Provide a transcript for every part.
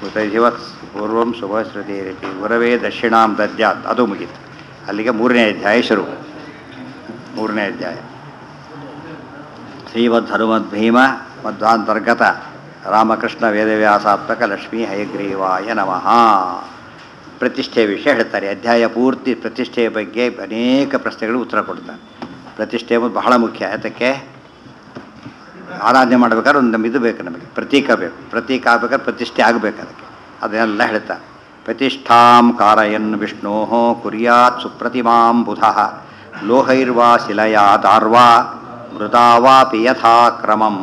ಉತೈವತ್ ಪೂರ್ವಂ ಶುಭಶ್ರುತಿರಿತಿ ಗುರವೇ ದಕ್ಷಿಣಾಂ ದದ್ಯಾತ್ ಅದು ಮುಗೀತು ಅಲ್ಲಿಗೆ ಮೂರನೇ ಅಧ್ಯಾಯ ಶುರು ಮೂರನೇ ಅಧ್ಯಾಯ ಶ್ರೀಮದ್ ಹನುಮದ್ಭೀಮ ಮಧ್ವಾಂತರ್ಗತ ರಾಮಕೃಷ್ಣ ವೇದವ್ಯಾಸಾತ್ಮಕ ಲಕ್ಷ್ಮೀ ಹಯಗ್ರೀವಾಯ ನಮಃ ಪ್ರತಿಷ್ಠೆ ವಿಷಯ ಹೇಳ್ತಾರೆ ಅಧ್ಯಾಯ ಪೂರ್ತಿ ಪ್ರತಿಷ್ಠೆಯ ಬಗ್ಗೆ ಅನೇಕ ಪ್ರಶ್ನೆಗಳು ಉತ್ತರ ಕೊಡ್ತಾರೆ ಪ್ರತಿಷ್ಠೆ ಎಂಬುದು ಬಹಳ ಮುಖ್ಯ ಯಾತಕ್ಕೆ ಆರಾಧನೆ ಮಾಡ್ಬೇಕಾದ್ರೆ ಒಂದು ನಮ್ಗೆ ಇದು ಬೇಕು ನಮಗೆ ಪ್ರತೀಕ ಬೇಕು ಪ್ರತೀಕ ಆಗ್ಬೇಕಾದ್ರೆ ಪ್ರತಿಷ್ಠೆ ಆಗಬೇಕು ಅದಕ್ಕೆ ಅದನ್ನೆಲ್ಲ ಹೇಳ್ತಾರೆ ಪ್ರತಿಷ್ಠಾಂ ಕಾರಯನ್ ವಿಷ್ಣೋ ಕುರ್ಯಾತ್ ಸುಪ್ರತಿಮಾಂ ಬುಧ ಲೋಹೈರ್ವಾ ಶಿಲಯಾ ದಾರ್ವಾ ಮೃದಾವಾಪಿ ಯಥಾ ಕ್ರಮಂ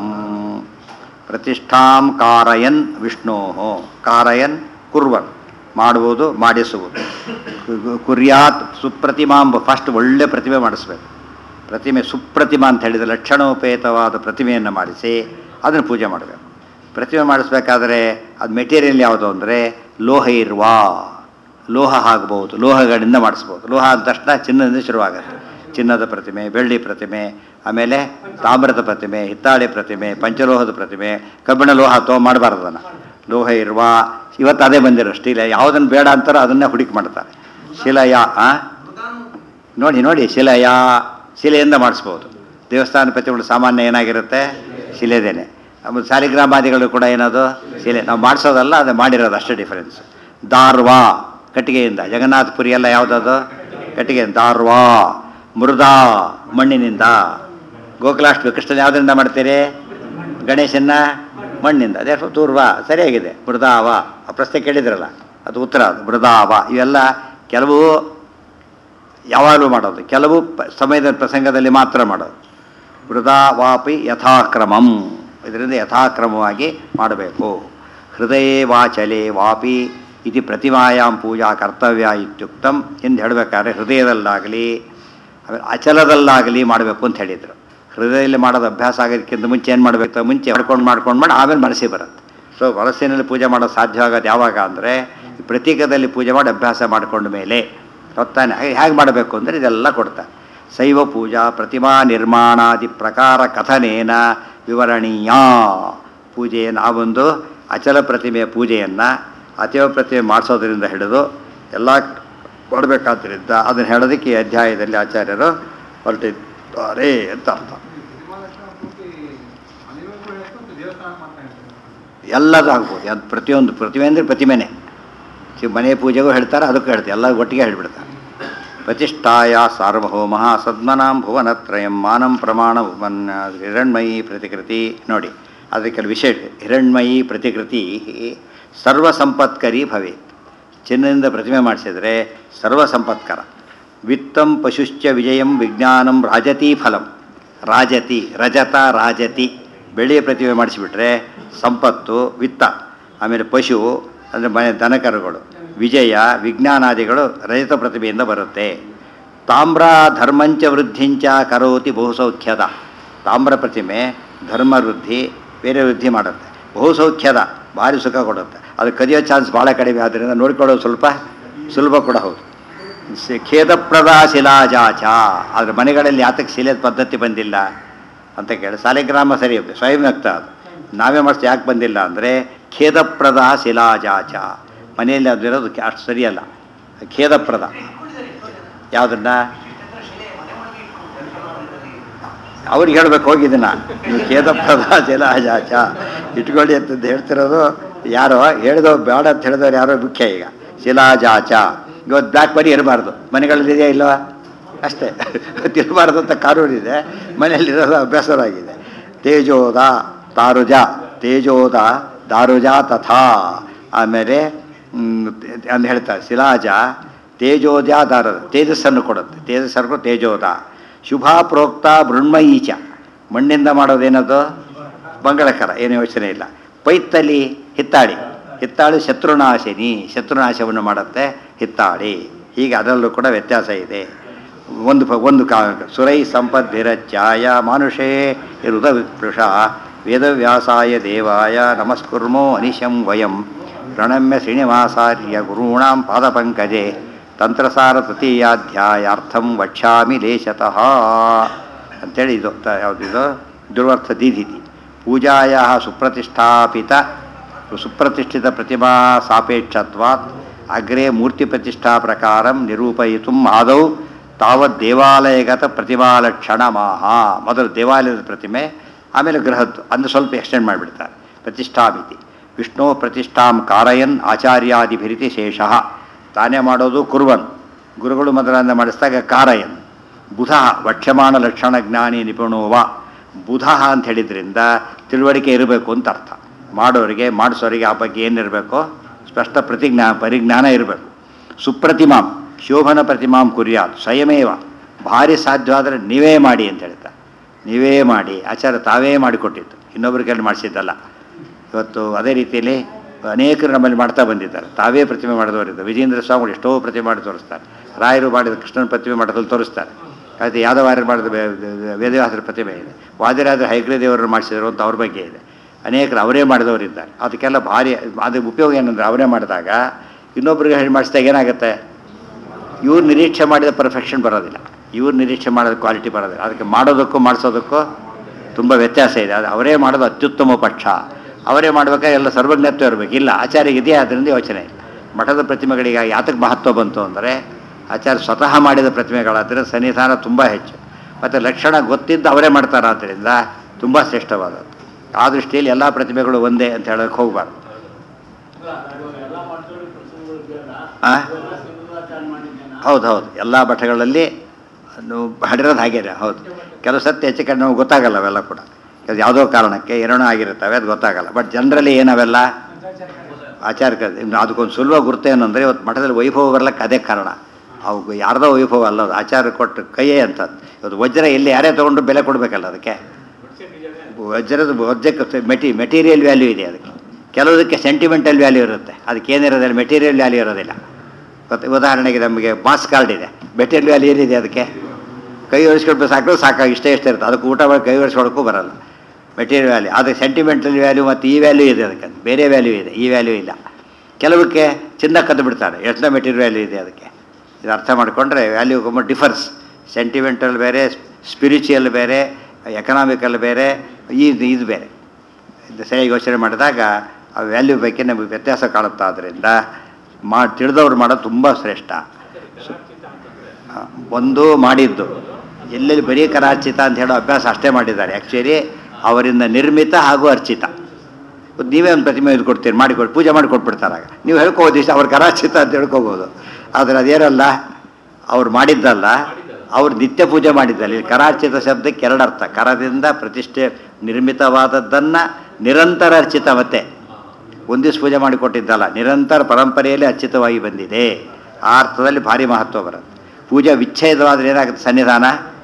ಪ್ರತಿಷ್ಠಾಂ ಕಾರಯನ್ ವಿಷ್ಣೋ ಕಾರಯನ್ ಕುರ್ವನ್ ಮಾಡುವುದು ಮಾಡಿಸುವುದು ಕು- ಕುರ್ಯಾತ್ ಸುಪ್ರತಿಮಾಂಬ ಫಸ್ಟ್ ಒಳ್ಳೆ ಪ್ರತಿಮೆ ಮಾಡಿಸ್ಬೇಕು ಪ್ರತಿಮೆ ಸುಪ್ರತಿಮಾ ಅಂತ ಹೇಳಿದ ಲಕ್ಷಣೋಪೇತವಾದ ಪ್ರತಿಮೆಯನ್ನು ಮಾಡಿಸಿ ಅದನ್ನು ಪೂಜೆ ಮಾಡಬೇಕು ಪ್ರತಿಮೆ ಮಾಡಿಸ್ಬೇಕಾದ್ರೆ ಅದು ಮೆಟೀರಿಯಲ್ ಯಾವುದು ಅಂದರೆ ಲೋಹ ಇರುವ ಲೋಹ ಆಗ್ಬೋದು ಲೋಹಗಳಿಂದ ಮಾಡಿಸ್ಬೋದು ಲೋಹ ಅಂದ ತಕ್ಷಣ ಚಿನ್ನದಿಂದ ಶುರುವಾಗುತ್ತೆ ಚಿನ್ನದ ಪ್ರತಿಮೆ ಬೆಳ್ಳಿ ಪ್ರತಿಮೆ ಆಮೇಲೆ ತಾಮ್ರದ ಪ್ರತಿಮೆ ಹಿತ್ತಾಳೆ ಪ್ರತಿಮೆ ಪಂಚಲೋಹದ ಪ್ರತಿಮೆ ಕಬ್ಬಿಣ ಲೋಹ ಅಥವಾ ಮಾಡಬಾರ್ದು ಅದನ್ನು ಲೋಹ ಇರುವ ಇವತ್ತು ಅದೇ ಬಂದಿರೋ ಸ್ಟೀಲ್ ಯಾವುದನ್ನು ಬೇಡ ಅಂತಾರೋ ಅದನ್ನೇ ಹುಡುಕಿ ಮಾಡ್ತಾರೆ ಶಿಲಯ ಆ? ನೋಡಿ ನೋಡಿ ಶಿಲೆಯ ಶಿಲೆಯಿಂದ ಮಾಡಿಸ್ಬೋದು ದೇವಸ್ಥಾನ ಪ್ರತಿಗಳು ಸಾಮಾನ್ಯ ಏನಾಗಿರುತ್ತೆ ಶಿಲೆದೇನೆ ಆಮೇಲೆ ಸಾಲಿಗ್ರಾಮಾದಿಗಳು ಕೂಡ ಏನದು ಶಿಲೆ ನಾವು ಮಾಡಿಸೋದಲ್ಲ ಅದು ಮಾಡಿರೋದು ಅಷ್ಟೇ ಡಿಫರೆನ್ಸ್ ದಾರ್ವಾ ಕಟ್ಟಿಗೆಯಿಂದ ಜಗನ್ನಾಥಪುರಿ ಎಲ್ಲ ಯಾವುದದು ಕಟ್ಟಿಗೆ ದಾರ್ವಾ ಮೃದಾ ಮಣ್ಣಿನಿಂದ ಗೋಕುಲಾಷ್ಟಮಿ ಕೃಷ್ಣನ ಯಾವುದರಿಂದ ಮಾಡ್ತೀರಿ ಗಣೇಶನ್ನ ಮಣ್ಣಿಂದ ಅದೇ ತೂರ್ವ ಸರಿಯಾಗಿದೆ ಮೃದಾವ ಆ ಪ್ರಶ್ನೆ ಕೇಳಿದ್ರಲ್ಲ ಅದು ಉತ್ತರ ಅದು ಮೃದಾವ ಇವೆಲ್ಲ ಕೆಲವು ಯಾವಾಗಲೂ ಮಾಡೋದು ಕೆಲವು ಪ- ಸಮಯದ ಪ್ರಸಂಗದಲ್ಲಿ ಮಾತ್ರ ಮಾಡೋದು ವೃದಾ ವಾಪಿ ಯಥಾಕ್ರಮಂ ಇದರಿಂದ ಯಥಾಕ್ರಮವಾಗಿ ಮಾಡಬೇಕು ಹೃದಯೇ ವಾಚಲೆ ವಾಪಿ ಇತಿ ಪ್ರತಿಮಾಯಾಂ ಪೂಜಾ ಕರ್ತವ್ಯ ಇತ್ಯುಕ್ತಂ ಎಂದು ಹೇಳಬೇಕಾದ್ರೆ ಹೃದಯದಲ್ಲಾಗಲಿ ಆಮೇಲೆ ಅಚಲದಲ್ಲಾಗಲಿ ಮಾಡಬೇಕು ಅಂತ ಹೇಳಿದರು ಹೃದಯದಲ್ಲಿ ಮಾಡೋದು ಅಭ್ಯಾಸ ಆಗೋದಕ್ಕಿಂತ ಮುಂಚೆ ಏನು ಮಾಡಬೇಕು ಮುಂಚೆ ಮಾಡ್ಕೊಂಡು ಮಾಡ್ಕೊಂಡು ಮಾಡಿ ಆಮೇಲೆ ಮನಸ್ಸಿಗೆ ಬರುತ್ತೆ ಸೊ ಮನಸ್ಸಿನಲ್ಲಿ ಪೂಜೆ ಮಾಡೋದು ಸಾಧ್ಯ ಆಗೋದು ಯಾವಾಗ ಅಂದರೆ ಪ್ರತೀಕದಲ್ಲಿ ಪೂಜೆ ಮಾಡಿ ಅಭ್ಯಾಸ ಮಾಡಿಕೊಂಡ ಮೇಲೆ ಹೊತ್ತಾನೆ ಹೇಗೆ ಮಾಡಬೇಕು ಅಂದರೆ ಇದೆಲ್ಲ ಕೊಡ್ತಾರೆ ಶೈವ ಪೂಜಾ ಪ್ರತಿಮಾ ನಿರ್ಮಾಣಾದಿ ಪ್ರಕಾರ ಕಥನೇನ ವಿವರಣೀಯ ಪೂಜೆಯನ್ನು ಆ ಒಂದು ಅಚಲ ಪ್ರತಿಮೆಯ ಪೂಜೆಯನ್ನು ಅಚಲ ಪ್ರತಿಮೆ ಮಾಡಿಸೋದ್ರಿಂದ ಹಿಡಿದು ಎಲ್ಲ ಕೊಡಬೇಕಾದ್ರಿಂದ ಅದನ್ನು ಹೇಳೋದಕ್ಕೆ ಈ ಅಧ್ಯಾಯದಲ್ಲಿ ಆಚಾರ್ಯರು ಹೊರಟಿದ್ದಾರೆ ಅಂತ ಅರ್ಥ ಎಲ್ಲದೂ ಆಗ್ಬೋದು ಅದು ಪ್ರತಿಯೊಂದು ಪ್ರತಿಮೆ ಅಂದರೆ ಪ್ರತಿಮೆನೆ ಚಿ- ಮನೆ ಪೂಜೆಗೂ ಹೇಳ್ತಾರೆ ಅದಕ್ಕೂ ಹೇಳ್ತಾರೆ ಎಲ್ಲ ಒಟ್ಟಿಗೆ ಹೇಳ್ಬಿಡ್ತಾರೆ ಪ್ರತಿಷ್ಠಾಯ ಸಾರ್ವಭೌಮ ಸದ್ಮನಾಂ ಭುವನತ್ರಯಂ ಮಾನಂ ಪ್ರಮಾಣ ಉಪನ್ನ ಹಿರಣ್ಮಯಿ ಪ್ರತಿಕೃತಿ ನೋಡಿ ಅದಕ್ಕೆ ಕೆಲವು ವಿಶೇಷ ಹಿರಣ್ಮಯಿ ಪ್ರತಿಕೃತಿ ಸರ್ವ ಸಂಪತ್ಕರಿ ಭವೇತ್ ಚಿನ್ನದಿಂದ ಪ್ರತಿಮೆ ಮಾಡಿಸಿದರೆ ಸರ್ವ ಸಂಪತ್ಕರ ವಿತ್ತಂ ಪಶುಶ್ಚ ವಿಜಯಂ ವಿಜ್ಞಾನಂ ರಾಜತಿ ಫಲಂ ರಾಜತಿ ರಜತ ರಾಜತಿ ಬೆಳ್ಳಿಯ ಪ್ರತಿಮೆ ಮಾಡಿಸಿಬಿಟ್ರೆ ಸಂಪತ್ತು ವಿತ್ತ ಆಮೇಲೆ ಪಶು ಅಂದರೆ ಮನೆ ದನಕರುಗಳು ವಿಜಯ ವಿಜ್ಞಾನಾದಿಗಳು ರಜತ ಪ್ರತಿಭೆಯಿಂದ ಬರುತ್ತೆ ತಾಮ್ರ ಧರ್ಮಂಚ ವೃದ್ಧಿಂಚ ಕರೋತಿ ಬಹುಸೌಖ್ಯದ ತಾಮ್ರ ಪ್ರತಿಮೆ ಧರ್ಮ ವೃದ್ಧಿ ಬೇರೆ ವೃದ್ಧಿ ಮಾಡುತ್ತೆ ಬಹುಸೌಖ್ಯದ ಭಾರಿ ಸುಖ ಕೊಡುತ್ತೆ ಅದು ಕದಿಯೋ ಚಾನ್ಸ್ ಭಾಳ ಕಡಿಮೆ ಆದ್ದರಿಂದ ನೋಡ್ಕೊಳ್ಳೋದು ಸ್ವಲ್ಪ ಸುಲಭ ಕೂಡ ಹೌದು ಸಿ- ಖೇದಪ್ರದ ಶಿಲಾಜಾಚ ಆದರೆ ಮನೆಗಳಲ್ಲಿ ಯಾತಕ್ಕೆ ಶಿಲೆದ ಪದ್ಧತಿ ಬಂದಿಲ್ಲ ಅಂತ ಕೇಳಿ ಸಾಲಿಗ್ರಾಮ ಸರಿ ಸ್ವಯಂ ವ್ಯಕ್ತ ಅದು ನಾವೇ ಮಾಡಿಸ್ ಯಾಕೆ ಬಂದಿಲ್ಲ ಅಂದರೆ ಖೇದಪ್ರದ ಶಿಲಾಜಾಚ ಮನೆಯಲ್ಲಿ ಅದಿರೋದು ಕೆ- ಅಷ್ಟು ಸರಿಯಲ್ಲ ಖೇದಪ್ರದ ಯಾವುದನ್ನ ಅವ್ರಿಗೆ ಹೇಳ್ಬೇಕು ಹೋಗಿದ್ದನ್ನ ನೀವು ಖೇದಪ್ರದ ಶಿಲಾಜಾಚ ಇಟ್ಕೊಳ್ಳಿ ಅಂತಂದು ಹೇಳ್ತಿರೋದು ಯಾರೋ ಹೇಳಿದೋ ಬೇಡ ಅಂತ ಹೇಳಿದವ್ರು ಯಾರೋ ಮುಖ್ಯ ಈಗ ಶಿಲಾಜಾಚ ಇವತ್ತು ಬ್ಲ್ಯಾಕ್ ಮನಿ ಇರಬಾರ್ದು ಮನೆಗಳಲ್ಲಿ ಇದೆಯಾ ಇಲ್ವಾ ಅಷ್ಟೇ ತಿರಬಾರ್ದು ಅಂತ ಕಾನೂನಿದೆ ಮನೆಯಲ್ಲಿರೋದು ಅಭ್ಯಾಸವಾಗಿದೆ ತೇಜೋದ ತಾರುಜ ತೇಜೋದ ದಾರುಜ ತಥಾ ಆಮೇಲೆ ಮ್, ಅಂತ ಹೇಳ್ತಾರೆ ಶಿಲಾಜ ತೇಜೋದ ದಾರದ ತೇಜಸ್ಸನ್ನು ಕೊಡುತ್ತೆ ತೇಜಸ್ಸರ್ಗು ತೇಜೋದ ಶುಭ ಪ್ರೋಕ್ತ ಮೃಣ್ಮಯೀಚ ಮಣ್ಣಿಂದ ಮಾಡೋದೇನದು ಮಂಗಳಕರ ಏನು ಯೋಚನೆ ಇಲ್ಲ ಪೈತ್ತಲಿ ಹಿತ್ತಾಳಿ ಹಿತ್ತಾಳಿ ಶತ್ರುನಾಶಿನಿ ಶತ್ರುನಾಶವನ್ನು ಮಾಡುತ್ತೆ ಹಿತ್ತಾಳಿ ಹೀಗೆ ಅದರಲ್ಲೂ ಕೂಡ ವ್ಯತ್ಯಾಸ ಇದೆ ಒಂದು ಪ- ಒಂದು ಕಾ ಸುರೈ ಸಂಪದ್ಭಿರಚ್ಯಾಯ ಮಾನುಷೇ ಇರುದ ವಿಪೃಷ ವೇದವ್ಯಾಸಾಯ ದೇವಾಯ ನಮಸ್ಕುರ್ಮೋ ಅನಿಶಂ ವಯಂ ಪ್ರಣಮ್ಯ ಶ್ರೀನಿವಾಸಾರ್ಯ ಗುರುಣಾಂ ಪಾದಪಂಕಜೆ ತಂತ್ರಸಾರ ತೃತೀಯಾಧ್ಯಾಯಾರ್ಥಂ ವಕ್ಷ್ಯಾಮಿ ಲೇಶತಃ ಅಂತೇಳಿ ಇದು ತ- ಯಾವುದಿದು ದುರ್ವರ್ಥ ದೀಧಿತಿ ಪೂಜಾಯ ಸುಪ್ರತಿಷ್ಠಾಪಿತ ಸುಪ್ರತಿಷ್ಠಿತ ಪ್ರತಿಮಾ ಸಾಪೇಕ್ಷತ್ವಾತ್ ಅಗ್ರೆ ಮೂರ್ತಿ ಪ್ರತಿಷ್ಠಾ ಪ್ರಕಾರ ನಿರೂಪಯಿತು ಆದೌ ತಾವತ್ ದೇವಾಲಯಗತ ಪ್ರತಿಮಾಲಕ್ಷಣ ಮಾಹ ಮೊದಲು ದೇವಾಲಯದ ಪ್ರತಿಮೆ ಆಮೇಲೆ ಗೃಹದ್ದು ಅಂದ್ರೆ ಸ್ವಲ್ಪ ಎಕ್ಸ್ಟೆಂಡ್ ಮಾಡಿಬಿಡ್ತಾರೆ ಪ್ರತಿಷ್ಠಾಮಿತಿ ವಿಷ್ಣು ಪ್ರತಿಷ್ಠಾಂ ಕಾರಯನ್ ಆಚಾರ್ಯಾದಿಭಿರಿತಿ ಶೇಷಃ ತಾನೇ ಮಾಡೋದು ಕುರ್ವನ್ ಗುರುಗಳು ಮೊದಲನ್ನ ಮಾಡಿಸಿದಾಗ ಕಾರಯನ್ ಬುಧ ವಕ್ಷ್ಯಮಾಣ ಲಕ್ಷಣ ಜ್ಞಾನಿ ನಿಪುಣೋವ ಬುಧ ಅಂತ ಹೇಳಿದ್ರಿಂದ ತಿಳುವಳಿಕೆ ಇರಬೇಕು ಅಂತ ಅರ್ಥ ಮಾಡೋರಿಗೆ ಮಾಡಿಸೋರಿಗೆ ಆ ಬಗ್ಗೆ ಏನಿರಬೇಕು ಸ್ಪಷ್ಟ ಪ್ರತಿಜ್ಞಾ ಪರಿಜ್ಞಾನ ಇರಬೇಕು ಸುಪ್ರತಿಮಾಂ ಶೋಭನ ಪ್ರತಿಮಾಂ ಕುರ್ಯಾತ್ ಸ್ವಯಮೇವ ಭಾರಿ ಸಾಧ್ಯವಾದರೆ ನೀವೇ ಮಾಡಿ ಅಂತ ಹೇಳ್ತಾರೆ ನೀವೇ ಮಾಡಿ ಆಚಾರ್ಯ ತಾವೇ ಮಾಡಿಕೊಟ್ಟಿದ್ದು ಇನ್ನೊಬ್ಬರ ಕೈಲಿ ಮಾಡಿಸಿದ್ದಲ್ಲ ಇವತ್ತು ಅದೇ ರೀತಿಯಲ್ಲಿ ಅನೇಕರು ನಮ್ಮಲ್ಲಿ ಮಾಡ್ತಾ ಬಂದಿದ್ದಾರೆ ತಾವೇ ಪ್ರತಿಮೆ ಮಾಡಿದವರಿದ್ದಾರೆ ವಿಜೇಂದ್ರ ಸ್ವಾಮಿಗಳು ಎಷ್ಟೋ ಪ್ರತಿಮೆ ಮಾಡಿ ತೋರಿಸ್ತಾರೆ ರಾಯರು ಮಾಡಿದ ಕೃಷ್ಣನ ಪ್ರತಿಮೆ ಮಾಡೋದ್ರಲ್ಲಿ ತೋರಿಸ್ತಾರೆ ಆಯ್ತು ಯಾದವಾರ್ಯರು ಮಾಡಿದ ವೇ- ವೇ- ವೇದವ್ಯಾಸರ ಪ್ರತಿಮೆ ಇದೆ ವಾದಿರಾಜರು ಹೈಗ್ರೇ ದೇವರನ್ನು ಮಾಡಿಸಿದ್ರು ಅಂತ ಅವ್ರ ಬಗ್ಗೆ ಇದೆ ಅನೇಕರು ಅವರೇ ಮಾಡಿದವರಿದ್ದಾರೆ ಅದಕ್ಕೆಲ್ಲ ಭಾರಿ ಅದು ಉಪಯೋಗ ಏನಂದ್ರೆ ಅವರೇ ಮಾಡಿದಾಗ ಇನ್ನೊಬ್ರಿಗೆ ಹೇಳಿ ಮಾಡಿಸಿದಾಗ ಏನಾಗುತ್ತೆ ಇವ್ರು ನಿರೀಕ್ಷೆ ಮಾಡಿದ ಪರ್ಫೆಕ್ಷನ್ ಬರೋದಿಲ್ಲ ಇವ್ರು ನಿರೀಕ್ಷೆ ಮಾಡಿದ ಕ್ವಾಲಿಟಿ ಬರೋದಿಲ್ಲ ಅದಕ್ಕೆ ಮಾಡೋದಕ್ಕೂ ಮಾಡಿಸೋದಕ್ಕೂ ತುಂಬ ವ್ಯತ್ಯಾಸ ಇದೆ ಅದು ಅವರೇ ಮಾಡೋದು ಅತ್ಯುತ್ತಮ ಪಕ್ಷ ಅವರೇ ಮಾಡ್ಬೇಕಾದ್ರೆ ಎಲ್ಲ ಸರ್ವಜ್ಞತ್ವ ಇರಬೇಕು ಇಲ್ಲ ಆಚಾರ್ಯ ಇದೆಯಾ ಅದರಿಂದ ಯೋಚನೆ ಇಲ್ಲ ಮಠದ ಪ್ರತಿಮೆಗಳಿಗೆ ಯಾತಕ್ಕೆ ಮಹತ್ವ ಬಂತು ಅಂದರೆ ಆಚಾರ್ಯ ಸ್ವತಃ ಮಾಡಿದ ಪ್ರತಿಮೆಗಳಾದರೆ ಸನ್ನಿಧಾನ ತುಂಬ ಹೆಚ್ಚು ಮತ್ತು ಲಕ್ಷಣ ಗೊತ್ತಿದ್ದು ಅವರೇ ಮಾಡ್ತಾರೆ ಆದ್ದರಿಂದ ತುಂಬ ಶ್ರೇಷ್ಠವಾದದ್ದು ಆ ದೃಷ್ಟಿಯಲ್ಲಿ ಎಲ್ಲ ಪ್ರತಿಮೆಗಳು ಒಂದೇ ಅಂತ ಹೇಳೋಕ್ಕೆ ಹೋಗಬಾರ್ದು ಆ? ಹೌದು ಹೌದು ಎಲ್ಲ ಮಠಗಳಲ್ಲಿ ನೀವು ಹಡಿರೋದು ಹಾಗೇನೆ ಹೌದು ಕೆಲವು ಸತ್ಯ ಹೆಚ್ಚು ಕಡೆ ನಮ್ಗೆ ಗೊತ್ತಾಗಲ್ಲ ಅವೆಲ್ಲ ಕೂಡ ಕೆಲವು ಯಾವುದೋ ಕಾರಣಕ್ಕೆ ಏನೇನೋ ಆಗಿರ್ತವೆ ಅದು ಗೊತ್ತಾಗಲ್ಲ ಬಟ್ ಜನರಲಿ ಏನವೆಲ್ಲ ಆಚಾರ್ಯ ಅದಕ್ಕೊಂದು ಸುಲಭ ಗುರುತು ಏನಂದರೆ ಇವತ್ತು ಮಠದಲ್ಲಿ ವೈಭವ ಬರ್ಲಿಕ್ಕೆ ಅದೇ ಕಾರಣ ಅವು ಯಾರ್ದೋ ವೈಭವ ಅಲ್ಲ ಅದು ಆಚಾರ್ಯ ಕೊಟ್ಟು ಕೈಯೇ ಅಂತದ್ದು ಇವತ್ತು ವಜ್ರ ಎಲ್ಲಿ ಯಾರೇ ತೊಗೊಂಡು ಬೆಲೆ ಕೊಡಬೇಕಲ್ಲ ಅದಕ್ಕೆ ವಜ್ರದ ವಜ್ರಕ್ಕೆ ಮೆಟಿ ಮೆಟೀರಿಯಲ್ ವ್ಯಾಲ್ಯೂ ಇದೆ ಅದಕ್ಕೆ ಕೆಲವುದಕ್ಕೆ ಸೆಂಟಿಮೆಂಟಲ್ ವ್ಯಾಲ್ಯೂ ಇರುತ್ತೆ ಅದಕ್ಕೆ ಏನಿರೋದಿಲ್ಲ ಮೆಟೀರಿಯಲ್ ವ್ಯಾಲ್ಯೂ ಇರೋದಿಲ್ಲ ಮತ್ತು ಉದಾಹರಣೆಗೆ ನಮಗೆ ಮಾಸ್ ಕಾರ್ಡ್ ಇದೆ ಮೆಟೀರಿಯಲ್ ವ್ಯಾಲ್ಯೂ ಏನಿದೆ ಅದಕ್ಕೆ ಕೈ ಒರೆಸ್ಕೊಂಡು ಸಾಕು ಸಾಕಾಗಿ ಇಷ್ಟೇ ಇಷ್ಟೇ ಇರುತ್ತೆ ಅದಕ್ಕೆ ಊಟ ಮಾಡಿ ಕೈ ಒರೆಸ್ಕೊಳಕ್ಕೂ ಬರಲ್ಲ ಮೆಟೀರಿಯಲ್ ವ್ಯಾಲ್ಯೂ ಅದಕ್ಕೆ ಸೆಂಟಿಮೆಂಟಲ್ ವ್ಯಾಲ್ಯೂ ಮತ್ತು ಈ ವ್ಯಾಲ್ಯೂ ಇದೆ ಅದಕ್ಕೆ ಬೇರೆ ವ್ಯಾಲ್ಯೂ ಇದೆ ಈ ವ್ಯಾಲ್ಯೂ ಇಲ್ಲ ಕೆಲವಕ್ಕೆ ಚಿನ್ನ ಕದ್ದು ಬಿಡ್ತಾರೆ ಎಷ್ಟು ಮೆಟೀರಿಯಲ್ ವ್ಯಾಲ್ಯೂ ಇದೆ ಅದಕ್ಕೆ ಇದು ಅರ್ಥ ಮಾಡಿಕೊಂಡ್ರೆ ವ್ಯಾಲ್ಯೂ ತುಂಬ ಡಿಫರ್ಸ್ ಸೆಂಟಿಮೆಂಟಲ್ ಬೇರೆ ಸ್ಪಿರಿಚುವಲ್ ಬೇರೆ ಎಕನಾಮಿಕಲ್ ಬೇರೆ ಈ ಇದು ಬೇರೆ ಇದು ಸರಿಯಾಗಿ ಯೋಚನೆ ಮಾಡಿದಾಗ ಆ ವ್ಯಾಲ್ಯೂ ಬಗ್ಗೆ ನಮಗೆ ವ್ಯತ್ಯಾಸ ಕಾಣುತ್ತಾ ಆದ್ದರಿಂದ ಮಾ ತಿಳಿದವ್ರು ಮಾಡೋದು ತುಂಬ ಶ್ರೇಷ್ಠ ಸು- ಆ, ಒಂದು ಮಾಡಿದ್ದು ಎಲ್ಲೆಲ್ಲಿ ಬರೀ ಕರಾರ್ಚಿತ ಅಂತ ಹೇಳೋ ಅಭ್ಯಾಸ ಅಷ್ಟೇ ಮಾಡಿದ್ದಾರೆ ಆ್ಯಕ್ಚುಲಿ ಅವರಿಂದ ನಿರ್ಮಿತ ಹಾಗೂ ಅರ್ಚಿತ ಇವತ್ತು ನೀವೇ ಒಂದು ಪ್ರತಿಮೆ ಇದು ಕೊಡ್ತೀರಿ ಮಾಡಿಕೊಟ್ಟು ಪೂಜೆ ಮಾಡಿ ಕೊಟ್ಬಿಡ್ತಾರಾಗ ನೀವು ಹೇಳ್ಕೋಬೋದು ಇಷ್ಟ ಅವ್ರು ಕರಾರ್ಚಿತ ಅಂತ ಹೇಳ್ಕೋಬೋದು ಆದರೆ ಅದೇನಲ್ಲ ಅವ್ರು ಮಾಡಿದ್ದಲ್ಲ ಅವ್ರು ನಿತ್ಯ ಪೂಜೆ ಮಾಡಿದ್ದಲ್ಲ ಇಲ್ಲಿ ಕರಾರ್ಚಿತ ಶಬ್ದಕ್ಕೆ ಎರಡು ಅರ್ಥ ಕರದಿಂದ ಪ್ರತಿಷ್ಠೆ ನಿರ್ಮಿತವಾದದ್ದನ್ನು ನಿರಂತರ ಅರ್ಚಿತ ಮತ್ತೆ ಒಂದು ದಿವಸ ಪೂಜೆ ಮಾಡಿಕೊಟ್ಟಿದ್ದಲ್ಲ ನಿರಂತರ ಪರಂಪರೆಯಲ್ಲಿ ಅರ್ಚಿತವಾಗಿ ಬಂದಿದೆ ಆ ಅರ್ಥದಲ್ಲಿ ಭಾರಿ ಮಹತ್ವ ಬರುತ್ತೆ ಪೂಜೆ ವಿಚ್ಛೇದವಾದ್ರೆ ಏನಾಗುತ್ತೆ ಸನ್ನಿಧಾನ